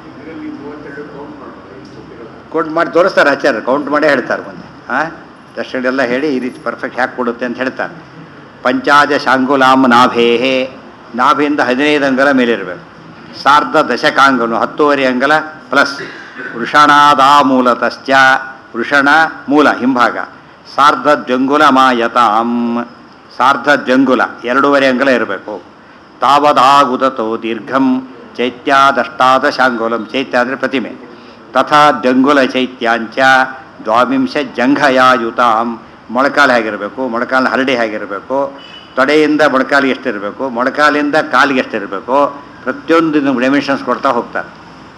ಕೌಂಟ್ ಮಾಡಿ ತೋರಿಸ್ತಾರೆ ಆಚಾರ್ಯ ಕೌಂಟ್ ಮಾಡೇ ಹೇಳ್ತಾರೆ ಮುಂದೆ ಹಾಂ ದರ್ಶನೆಲ್ಲ ಹೇಳಿ ಈ ರೀತಿ ಪರ್ಫೆಕ್ಟ್ ಹ್ಯಾಕ್ ಕೊಡುತ್ತೆ ಅಂತ ಹೇಳ್ತಾರೆ ಪಂಚಾಜ ಶಾಂಗುಲಾಂ ನಾಭೇಹೇ ನಾಭಿಯಿಂದ ಹದಿನೈದು ಅಂಗಲ ಮೇಲಿರಬೇಕು ಸಾರ್ಧ ದಶಕಾಂಗನು ಹತ್ತುವರೆ ಅಂಗಲ ಪ್ಲಸ್ ವೃಷಣಾದಾಮೂಲತಶ್ಚ ವೃಷಣ ಮೂಲ ಹಿಂಭಾಗ ಸಾರ್ಧ ದ್ವಂಗುಲ ಮಾಯತಾಂ ಸಾರ್ಧ ದ್ವಂಗುಲ ಎರಡೂವರೆ ಅಂಗಲ ಇರಬೇಕು ತಾವದಾಗುದತೋ ದೀರ್ಘಂ ಚೈತ್ಯಾದಷ್ಟಾದಶಾಂಗುಲಂ ಚೈತ್ಯ ಅಂದರೆ ಪ್ರತಿಮೆ ತಥಾ ದ್ವಂಗುಲ ಚೈತ್ಯಾಂಚ ದ್ವಾವಿಂಶ ಜಂಘಯಾಯುತಾಂ ಮೊಳಕಾಲು ಹೇಗಿರಬೇಕು ಮೊಳಕಾಲಿನ ಹರಡಿ ಹೇಗಿರಬೇಕು ತೊಡೆಯಿಂದ ಮೊಳಕಾಲಿಗೆ ಎಷ್ಟಿರಬೇಕು ಮೊಳಕಾಲಿಂದ ಕಾಲಿಗೆ ಎಷ್ಟಿರಬೇಕು ಪ್ರತಿಯೊಂದು ಡೈಮೆನ್ಷನ್ಸ್ ಕೊಡ್ತಾ ಹೋಗ್ತಾರೆ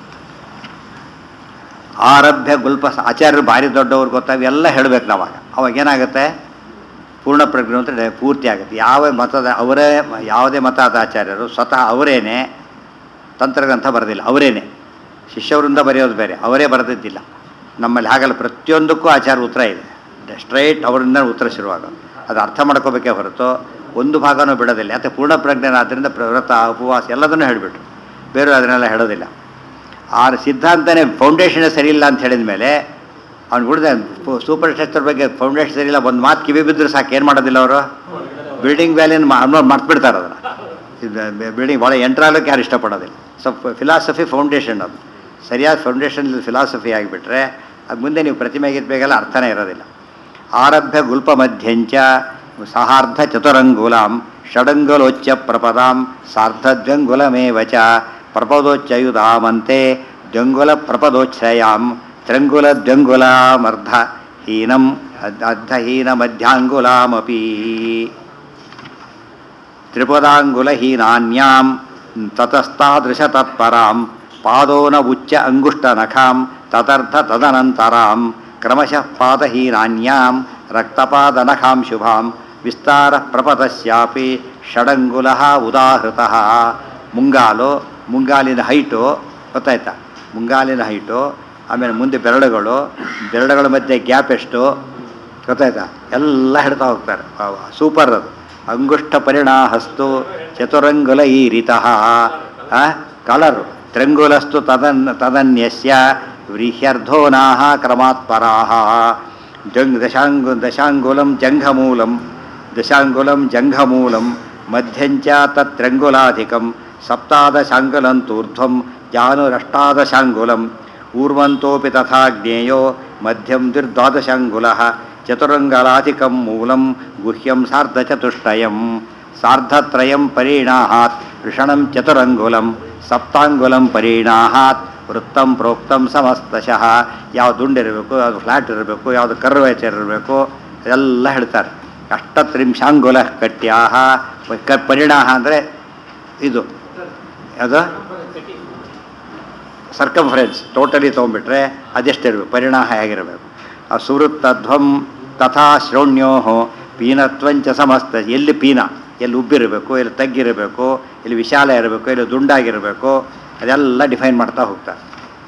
ಆರಭ್ಯ ಗುಲ್ಪ ಆಚಾರ್ಯರು ಭಾರಿ ದೊಡ್ಡವ್ರು ಗೊತ್ತಾಗ ಎಲ್ಲ ಹೇಳಬೇಕು ನಾವಾಗ ಅವಾಗ ಏನಾಗುತ್ತೆ ಪೂರ್ಣ ಪ್ರಜ್ಞೆ ಅಂತ ಡೆ- ಪೂರ್ತಿ ಆಗುತ್ತೆ ಯಾವ ಮತದ ಅವರೇ ಯಾವುದೇ ಮತದ ಆಚಾರ್ಯರು ಸ್ವತಃ ಅವರೇನೆ ತಂತ್ರಗ್ರಂಥ ಬರೆದಿಲ್ಲ ಅವರೇನೆ ಶಿಷ್ಯವರಿಂದ ಬರೆಯೋದು ಬೇರೆ ಅವರೇ ಬರೆದಿದ್ದಿಲ್ಲ ನಮ್ಮಲ್ಲಿ ಹಾಗಲ್ಲ ಪ್ರತಿಯೊಂದಕ್ಕೂ ಆಚಾರ ಉತ್ತರ ಇದೆ ಸ್ಟ್ರೈಟ್ ಅವರಿಂದ ಉತ್ತರ ಶುರುವಾಗೋದು ಅದು ಅರ್ಥ ಮಾಡ್ಕೋಬೇಕೇ ಹೊರತು ಒಂದು ಭಾಗನೂ ಬಿಡೋದಿಲ್ಲ ಯಾಕೆ ಪೂರ್ಣ ಪ್ರಜ್ಞೆನಾದ್ದರಿಂದ ವ್ರತ ಉಪವಾಸ ಎಲ್ಲದನ್ನೂ ಹೇಳಿಬಿಟ್ರು ಬೇರೆ ಅದನ್ನೆಲ್ಲ ಹೇಳೋದಿಲ್ಲ ಆ ಸಿದ್ಧಾಂತನೇ ಫೌಂಡೇಶನ್ ಸರಿ ಇಲ್ಲ ಅಂತ ಹೇಳಿದ ಮೇಲೆ ಅವ್ನು ಬಿಡ್ದೆ ಸೂಪರ್ ಸ್ಟ್ರಕ್ಚರ್ ಬಗ್ಗೆ ಫೌಂಡೇಶನ್ ಸರಿ ಇಲ್ಲ ಒಂದು ಮಾತು ಕಿವಿ ಬಿದ್ದರೆ ಸಾಕು ಏನು ಮಾಡೋದಿಲ್ಲ ಅವರು ಬಿಲ್ಡಿಂಗ್ ವ್ಯಾಲಿನ ಮರ್ತ್ಬಿಡ್ತಾರೆ ಅದನ್ನು ಬಿಲ್ಡಿಂಗ್ ಭಾಳ ಎಂಟ್ರಾಲಕ್ಕೆ ಯಾರು ಇಷ್ಟಪಡೋದಿಲ್ಲ ಸೊ ಫಿಲಾಸಫಿ ಫೌಂಡೇಶನ್ ಅದು ಸರಿಯಾದ ಫೌಂಡೇಶನ್ ಫಿಲಾಸಫಿ ಆಗಿಬಿಟ್ರೆ ಅದು ಮುಂದೆ ನೀವು ಪ್ರತಿಮೆ ಗಿತ್ಬೇಗೆಲ್ಲ ಅರ್ಥನೇ ಇರೋದಿಲ್ಲ ಆರಭ್ಯ ಗುಲ್ಪ ಮಧ್ಯಂಚ ಸಹಾರ್ಧ ಚತುರಂಗುಲಾಂ ಷಡಂಗುಲೋಚ್ಚ ಪ್ರಪದಾಂ ಸಾರ್ಧದ್ವಂಗುಲಮೇವ ಚ ಪ್ರಪದೋಚ್ಚಯುಧಾಮಂತೆ ದ್ವಂಗುಲ ಪ್ರಪದೋಚ್ಛಯಾಂ ತ್ರಂಗುಲ ದ್ವಂಗುಲಾಮರ್ಧ ಹೀನಂ ಅರ್ಧ- ಅರ್ಧಹೀನ ಮಧ್ಯಾಂಗುಲಾಮಪಿ ತ್ರಿಪದಾಂಗುಲಹೀನಾನ್ಯಾಂ ತತಸ್ತಾದೃಶ ತತ್ಪರಾಂ ಪಾದೋನ ಉಚ್ಚ ಅಂಗುಷ್ಟನಖಾಂ ತದರ್ಥ ತದನಂತರಾಂ ಕ್ರಮಶಃ ಪಾದಹೀನಾನ್ಯಾಂ ರಕ್ತಪಾದನಖಾಂ ಶುಭಾಂ ವಿಸ್ತಾರ ಪ್ರಪದಸ್ಯಾಪಿ ಷಡಂಗುಲ ಉದಾಹೃತಃ ಮುಂಗಾಲು ಮುಂಗಾಲಿನ ಹೈಟು ಗೊತ್ತಾಯ್ತಾ ಮುಂಗಾಲಿನ ಹೈಟು ಆಮೇಲೆ ಮುಂದೆ ಬೆರಳುಗಳು ಬೆರಳುಗಳ ಮಧ್ಯೆ ಗ್ಯಾಪ್ ಎಷ್ಟು ಗೊತ್ತಾಯ್ತಾ ಎಲ್ಲ ಹಿಡ್ತಾ ಹೋಗ್ತಾರೆ ಸೂಪರ್ ಅದು ಅಂಗುಷ್ಟ ಪರಿಣಾಹಸ್ತು ಚತುರಂಗುಲ ಈ ರೀತಃ ಕಲರು ತ್ರಂಗುಲಸ್ತು ತದನ್ ತದನ್ಯಸ್ಯ ವ್ರೀಹ್ಯರ್ಧೋನಾಹ ಕ್ರಮಾತ್ ಪರಾಹ ಜಂಗ್ ದಶಾಂಗು ದಶಾಂಗುಲಂ ಜಂಘಮೂಲಂ ದಶಾಂಗುಲಂ ಜಂಘಮೂಲಂ ಮಧ್ಯಂಚ ತತ್ರಂಗುಲಾಧಿಕಂ ಸಪ್ತಾದಶಾಂಗುಲಂತೂರ್ಧ್ವಂ ಜಾನುರಷ್ಟಾದಶಾಂಗುಲಂ ಊರ್ವಂತೋಪಿ ತಥಾ ಜ್ಞೇಯೋ ಮಧ್ಯಂ ದ್ವಿರ್ದ್ವಾದಶಾಂಗುಲಃ ಚತುರಂಗಲಾಧಿಕಂ ಮೂಲಂ ಗುಹ್ಯಂ ಸಾರ್ಧಚತುಷ್ಟಯಂ ಸಾರ್ಧತ್ರಯಂ ಪರಿಣಾಹಾತ್ ಋಷಣಂ ಚತುರಂಗುಲಂ ಸಪ್ತಾಂಗುಲಂ ಪರಿಣಾಹಾತ್ ವೃತ್ತಂ ಪ್ರೋಕ್ತಂ ಸಮಸ್ತಶಃ ಯಾವ್ದು ದುಂಡಿರಬೇಕು ಯಾವುದು ಫ್ಲ್ಯಾಟ್ ಇರಬೇಕು ಯಾವುದು ಕರ್ವೇಚರ್ ಇರಬೇಕು ಎಲ್ಲ ಹೇಳ್ತಾರೆ ಅಷ್ಟತ್ರಿಂಶಾಂಗುಲ ಕಟ್ಯಾಹ ಕ ಪರಿಣಾಹ ಅಂದರೆ ಇದು ಅದು ಸರ್ಕಂಫರೆನ್ಸ್ ಟೋಟಲಿ ತೊಗೊಂಡ್ಬಿಟ್ರೆ ಅದೆಷ್ಟಿರಬೇಕು ಪರಿಣಾಮ ಹೇಗಿರಬೇಕು ಆ ಸುವೃತ್ತಧ್ವಂ ತಥಾ ಶ್ರೋಣ್ಯೋ ಪೀನತ್ವಂಚ ಸಮಸ್ತ ಎಲ್ಲಿ ಪೀನ ಎಲ್ಲಿ ಉಬ್ಬಿರಬೇಕು ಎಲ್ಲಿ ತಗ್ಗಿರಬೇಕು ಎಲ್ಲಿ ವಿಶಾಲ ಇರಬೇಕು ಎಲ್ಲಿ ದುಂಡಾಗಿರಬೇಕು ಅದೆಲ್ಲ ಡಿಫೈನ್ ಮಾಡ್ತಾ ಹೋಗ್ತಾರೆ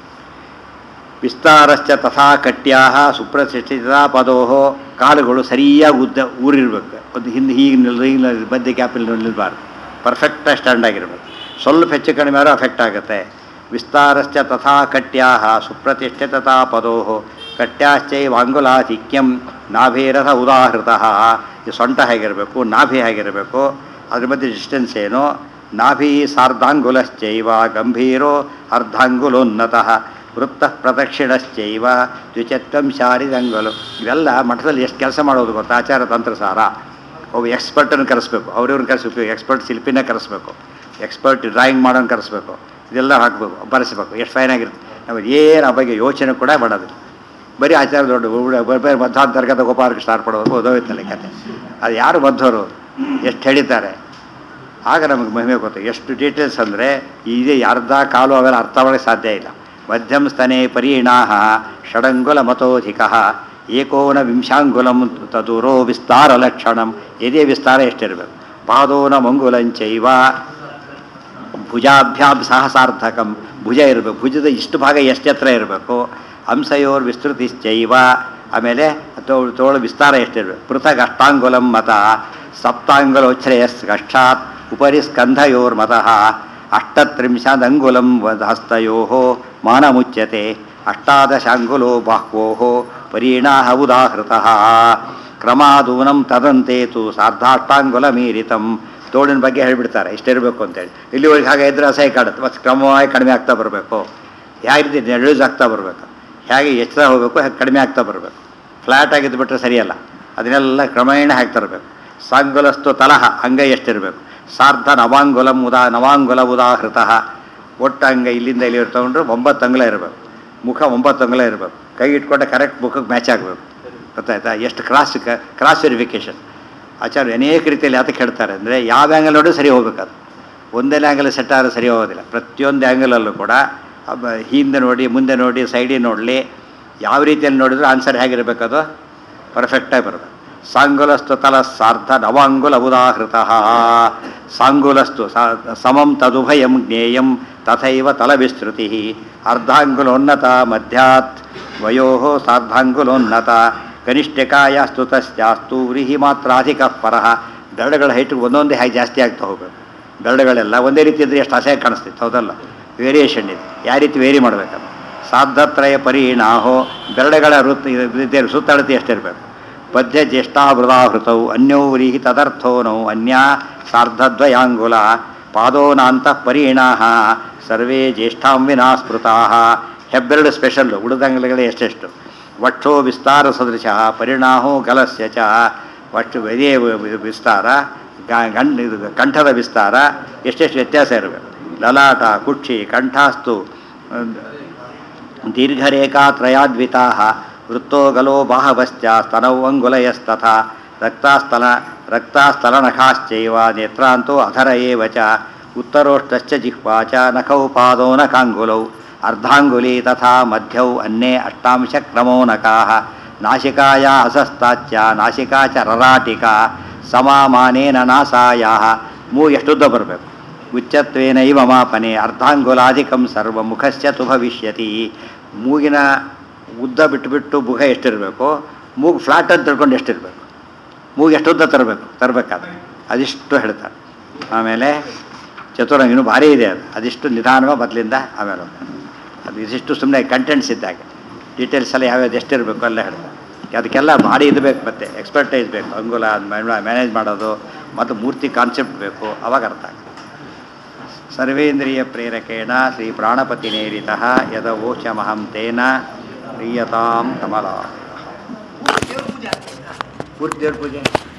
ವಿಸ್ತಾರಶ್ಚ ತಥಾ ಕಟ್ಯಾ ಸುಪ್ರತಿಷ್ಠಿತ ಪದೋ ಕಾಲುಗಳು ಸರಿಯಾಗಿ ಉದ್ದ ಊರಿರ್ಬೇಕು ಒಂದು ಹಿಂದೆ ಹೀಗೆ ನಿಲ್ ಹೀಗೆ ನಿಲ್- ಮಧ್ಯೆ ಗ್ಯಾಪಲ್ಲಿ ನಿಲ್ಬಾರ್ದು ಪರ್ಫೆಕ್ಟಾಗಿ ಸ್ಟ್ಯಾಂಡ್ ಆಗಿರ್ಬೇಕು ಸ್ವಲ್ಪ ಹೆಚ್ಚು ಕಡಿಮೆ ಆದರೂ ಅಫೆಕ್ಟ್ ಆಗುತ್ತೆ ವಿಸ್ತಾರಶ್ಚ ತಥಾ ಕಟ್ಯಾ ಸುಪ್ರತಿಷ್ಠಿತತಾ ಪದೋ ಕಟ್ಯಾಶ್ಚೈವಾಂಗುಲಾಧಿಕ್ಯಂ ನಾಭೇರಥ ಉದಾಹೃತಃ ಈ ಸೊಂಟ ಹೇಗಿರಬೇಕು ನಾಭಿ ಹೇಗಿರಬೇಕು ಅದ್ರ ಮಧ್ಯೆ ಡಿಸ್ಟೆನ್ಸ್ ಏನು ನಾಭಿ ಸಾರ್ಧಾಂಗುಲಶ್ಚೈವ ಗಂಭೀರೋ ಅರ್ಧಾಂಗುಲೋನ್ನತಃ ವೃತ್ತ ಪ್ರದಕ್ಷಿಣಶ್ಚೈವ ದ್ವಿಚತ್ವಂ ಶಾರಿದಂಗುಲು ಇವೆಲ್ಲ ಮಠದಲ್ಲಿ ಎಷ್ಟು ಕೆಲಸ ಮಾಡೋದು ಗೊತ್ತಾ ಆಚಾರ ತಂತ್ರಸಾರ ಒಬ್ಬ ಎಕ್ಸ್ಪರ್ಟನ್ನು ಕರೆಸ್ಬೇಕು ಅವ್ರವ್ರನ್ನ ಕರೆಸ್ಬೇಕು ಎಕ್ಸ್ಪರ್ಟ್ ಶಿಲ್ಪಿನ ಕರೆಸ್ಬೇಕು ಎಕ್ಸ್ಪರ್ಟ್ ಡ್ರಾಯಿಂಗ್ ಮಾಡೋನ್ ಕರೆಸ್ಬೇಕು ಇದೆಲ್ಲ ಹಾಕಬೇಕು ಬರೆಸ್ಬೇಕು ಎಷ್ಟು ಫೈನ್ ಆಗಿರುತ್ತೆ ನಾವು ಏನು ಆ ಬಗ್ಗೆ ಯೋಚನೆ ಕೂಡ ಮಾಡೋದಿಲ್ಲ ಬರೀ ಆಚಾರ ದೊಡ್ಡ ಊರ- ಬೇರೆ ಮಧ್ವಾಂತರ್ಗತ ಗೋಪಾಲಕೃಷ್ಣ ಆರ್ಪಡೋದು ಓದೋಯ್ತಲ್ಲ ಕತೆ ಅದು ಯಾರು ಮಧ್ವರು ಎಷ್ಟು ಹೇಳಿದ್ದಾರೆ ಆಗ ನಮಗೆ ಮಹಿಮೆ ಗೊತ್ತು ಎಷ್ಟು ಡೀಟೇಲ್ಸ್ ಅಂದರೆ ಇದೇ ಅರ್ಧ ಕಾಲು ಅವೆಲ್ಲ ಅರ್ಥ ಮಾಡೋಕ್ಕೆ ಸಾಧ್ಯ ಇಲ್ಲ ಮಧ್ಯಮ ಸ್ತನೆ ಪರೀಣಾಹ ಷಡಂಗುಲ ಮತೋಧಿಕ ಏಕೋನ ವಿಂಶಾಂಗುಲಂ ತದುರೋ ವಿಸ್ತಾರ ಲಕ್ಷಣಂ ಎದೆ ವಿಸ್ತಾರ ಎಷ್ಟಿರಬೇಕು ಪಾದೋನ ಮಂಗುಲಂಚೈವ ಭುಜಾಭ್ಯಾಂ ಸಹಸಾರ್ಥಕಂ ಭುಜ ಇರಬೇಕು ಭುಜದ ಇಷ್ಟು ಭಾಗ ಎಷ್ಟು ಎತ್ತರ ಇರಬೇಕು ಹಂಸಯೋರ್ ವಿಸ್ತೃತಿಶ್ಚೈವ ಆಮೇಲೆ ತೋಳು ತೋಳು ವಿಸ್ತಾರ ಎಷ್ಟಿರಬೇಕು ಪೃಥಕ್ ಅಷ್ಟಾಂಗುಲಂ ಮತ ಸಪ್ತಾಂಗುಲೋಚ್ಛ್ರೇಯಸ್ ಕಷ್ಟಾತ್ ಉಪರಿ ಸ್ಕಂಧಯೋರ್ ಮತಃ ಅಷ್ಟತ್ರಿಂಶದಂಗುಲಂ ಹಸ್ತಯೋ ಮಾನಮುಚ್ಯತೆ ಅಷ್ಟಾದಶಾಂಗುಲೋ ಬಾಹ್ವೋ ಪರೀಣಾಹ ಉದಾಹೃತಃ ಕ್ರಮಾದೂನಂ ತದಂತೆ ತು ಸಾರ್ಧಾಷ್ಟಾಂಗುಲ ಮೀರಿತಂ ತೋಳಿನ ಬಗ್ಗೆ ಹೇಳಿಬಿಡ್ತಾರೆ ಇಷ್ಟಿರಬೇಕು ಅಂತೇಳಿ ಇಲ್ಲಿವರೆಗೆ ಹಾಗೆ ಇದ್ರೆ ಅಸಹ್ಯ ಕಾಡುತ್ತೆ ಮತ್ತು ಕ್ರಮವಾಗಿ ಕಡಿಮೆ ಆಗ್ತಾ ಬರಬೇಕು ಯಾವ ರೀತಿ ನೆರಳೂಸ್ ಆಗ್ತಾ ಬರಬೇಕು ಹೇಗೆ ಎಚ್ಚರ ಹೋಗಬೇಕು ಹಾಗೆ ಕಡಿಮೆ ಆಗ್ತಾ ಬರಬೇಕು ಫ್ಲ್ಯಾಟ್ ಆಗಿದ್ದು ಬಿಟ್ಟರೆ ಸರಿಯಲ್ಲ ಅದನ್ನೆಲ್ಲ ಕ್ರಮೇಣ ಹಾಕ್ತಾ ಇರಬೇಕು ಸಾಂಗುಲಸ್ತು ತಲಹ ಅಂಗೈ ಎಷ್ಟಿರಬೇಕು ಸಾರ್ಧ ನವಾಂಗುಲಂ ಉದಾ ನವಾಂಗುಲ ಉದಾಹೃತ ಒಟ್ಟು ಅಂಗ ಇಲ್ಲಿಂದ ಇಲ್ಲಿ ತಗೊಂಡ್ರೆ ಒಂಬತ್ತು ಅಂಗುಲ ಇರಬೇಕು ಮುಖ ಒಂಬತ್ತು ಅಂಗುಲ ಇರಬೇಕು ಕೈ ಇಟ್ಕೊಂಡೆ ಕರೆಕ್ಟ್ ಮುಖಕ್ಕೆ ಮ್ಯಾಚ್ ಆಗಬೇಕು ಗೊತ್ತಾಯ್ತಾ ಎಷ್ಟು ಕ್ರಾಸ್ ಕ್ರಾಸ್ ವೆರಿಫಿಕೇಷನ್ ಆಚಾರ್ಯ ಅನೇಕ ರೀತಿಯಲ್ಲಿ ಯಾತಕ್ಕೆ ಹೇಳ್ತಾರೆ ಅಂದರೆ ಯಾವ ಆ್ಯಂಗಲ್ ನೋಡಿದ್ರೆ ಸರಿ ಹೋಗ್ಬೇಕದು ಒಂದೇ ಆ್ಯಂಗಲ್ ಸೆಟ್ ಆದರೆ ಸರಿ ಹೋಗೋದಿಲ್ಲ ಪ್ರತಿಯೊಂದು ಆ್ಯಂಗಲಲ್ಲೂ ಕೂಡ ಅಬ್ಬ ಹಿಂದೆ ನೋಡಿ ಮುಂದೆ ನೋಡಿ ಸೈಡಿಗೆ ನೋಡಲಿ ಯಾವ ರೀತಿಯಲ್ಲಿ ನೋಡಿದ್ರು ಆನ್ಸರ್ ಹೇಗಿರಬೇಕದು ಪರ್ಫೆಕ್ಟಾಗಿ ಬರಬೇಕು ಸಾಂಗುಲಸ್ತು ತಲ ಸಾರ್ಧ ನವಾಂಗುಲ ಉದಾಹೃತ ಸಾಂಗುಲಸ್ತು ಸಾ- ಸಮಂ ತದುಭಯಂ ಜ್ಞೇಯಂ ತಥೈವ ತಲವಿಸ್ತೃತಿ ಅರ್ಧಾಂಗುಲೋನ್ನತ ಮಧ್ಯಾತ್ ವಯೋ ಸಾರ್ಧಾಂಗುಲೋನ್ನತ ಕನಿಷ್ಠಕಾಯಸ್ತು ತಸ್ಯಾಸ್ತು ವ್ರೀಹಿ ಮಾತ್ರಾಧಿಕ ಪರಃ ಬೆರಳುಗಳ ಹೈಟ್ ಒಂದೊಂದೇ ಹಾಗೆ ಜಾಸ್ತಿ ಆಗ್ತಾ ಹೋಗಬೇಕು ಬೆರಳುಗಳೆಲ್ಲ ಒಂದೇ ರೀತಿ ಇದ್ರೆ ಎಷ್ಟು ಅಸಹ್ಯ ಕಾಣಿಸ್ತಿತ್ತು ಹೌದಲ್ಲ ವೇರಿಯೇಷನ್ ಇದೆ ಯಾವ ರೀತಿ ವೇರಿ ಮಾಡಬೇಕಲ್ಲ ಸಾರ್ಧತ್ರಯ ಪರಿಣಾಹೋ ಬೆರಳುಗಳ ವೃತ್ತ ಇದು ಸುತ್ತಳತೆ ಎಷ್ಟಿರಬೇಕು ಪದ್ಯ ಜ್ಯೇಷ್ಠಾವೃತಾಹೃತೌ ಅನ್ಯೌರೀಹಿ ತದರ್ಥೋನೌ ಅನ್ಯ ಸಾರ್ಧದ್ವಯಾಂಗುಲ ಪಾದೋನಾಂತ ಪರಿಣಾಹ ಸರ್ವೇ ಜ್ಯೇಷ್ಠಾಂ ವಿನಾ ಸ್ಮೃತಾ ಹೆಬ್ಬೆರಡು ಸ್ಪೆಷಲ್ಲು ಉಳಿದಂಗಲಗಳೇ ಎಷ್ಟೆಷ್ಟು ವಕ್ಷೋ ವಿಸ್ತಾರ ಸದೃಶ ಪರಿಣಾಹೋ ಗಲಸ್ಯ ಚ ವಕ್ಷ ಎದೆ ವಿಸ್ತಾರ ಗ- ಗಂಡ್ ಇದು ಕಂಠದ ವಿಸ್ತಾರ ಎಷ್ಟೆಷ್ಟು ವ್ಯತ್ಯಾಸ ಇರಬೇಕು ಲಲಾಟ ಕುಕ್ಷಿ ಕಂಠಾಸ್ತು ದೀರ್ಘರೇಖಾತ್ರಯಾದ್ವಿತಾ ವೃತ್ತೋ ಗಲೋ ಬಾಹವಶ್ಚ ಸ್ತನೌ ಅಂಗುಲಯಸ್ತಥಾ ರಕ್ತಾಸ್ತನ ರಕ್ತಾಸ್ತಲನಖಾಶ್ಚೈವ ನೇತ್ರಾಂತೋ ಅಧರ ಏವ ಚ ಉತ್ತರೋಷ್ಟಶ್ಚ ಜಿಹ್ವಾ ಚ ನಖೌ ಪಾದೋ ನಖಾಂಗುಲೌ ಅರ್ಧಾಂಗುಲಿ ತಥಾ ಮಧ್ಯೌ ಅನ್ನೇ ಅಷ್ಟಾಂಶ ಕ್ರಮೋ ನಕಾಃ ನಾಸಿಕಾಯ ಅಸಸ್ತಾಚ್ಯ ನಾಸಿಕಾ ಚ ರರಾಟಿಕಾ ಸಮಾಮಾನೇನ ನಾಸಾಯಾಹ ಮೂ ಎಷ್ಟುದ್ದ ಬರಬೇಕು ಉಚ್ಚತ್ವೇನೈವ ಮಾಪನೆ ಅರ್ಧಾಂಗುಲಾಧಿಕಂ ಸರ್ವ ಮುಖಸ್ಯ ತು ಭವಿಷ್ಯತಿ ಮೂಗಿನ ಉದ್ದ ಬಿಟ್ಟುಬಿಟ್ಟು ಮುಖ ಎಷ್ಟಿರಬೇಕು ಮೂಗು ಫ್ಲಾಟ್ ಅಂತ ತಿಳ್ಕೊಂಡು ಎಷ್ಟಿರಬೇಕು ಮೂಗು ಎಷ್ಟು ಉದ್ದ ತರಬೇಕು ತರಬೇಕಾದ್ರೆ ಅದಿಷ್ಟು ಹೇಳ್ತಾರೆ ಆಮೇಲೆ ಚತುರಂಗ ಇನ್ನೂ ಭಾರಿ ಇದೆ ಅದು ಅದಿಷ್ಟು ನಿಧಾನವಾಗಿ ಮೊದಲಿಂದ ಆಮೇಲೆ ಹೋಗ್ತಾರೆ. ಅದು ಇದಿಷ್ಟು ಸುಮ್ಮನೆ ಕಂಟೆಂಟ್ಸ್ ಇದ್ದಾಗ ಡೀಟೇಲ್ಸ್ ಎಲ್ಲ ಯಾವ್ಯಾವ್ದು ಎಷ್ಟಿರಬೇಕು ಎಲ್ಲ ಹೇಳ್ತಾರೆ ಅದಕ್ಕೆಲ್ಲ ಭಾರಿ ಇದು ಬೇಕು ಮತ್ತೆ ಎಕ್ಸ್ಪರ್ಟೈಸ್ ಬೇಕು ಅಂಗುಲ ಮ್ಯಾನೇಜ್ ಮಾಡೋದು ಮತ್ತು ಮೂರ್ತಿ ಕಾನ್ಸೆಪ್ಟ್ ಬೇಕು ಅವಾಗ ಅರ್ಥ ಆಗುತ್ತೆ ಸರ್ವೇಂದ್ರಿಯ ಪ್ರೇರಕೇಣ ಶ್ರೀ ಪ್ರಾಣಪತಿ ನೇರಿತ ಯದವೋಚಮಹಂ ತೇನ ಪ್ರೀಯತಾಂ ಕಮಲ ಪೂರ್ತಿ ದೇವ್ರ ಪೂಜೆ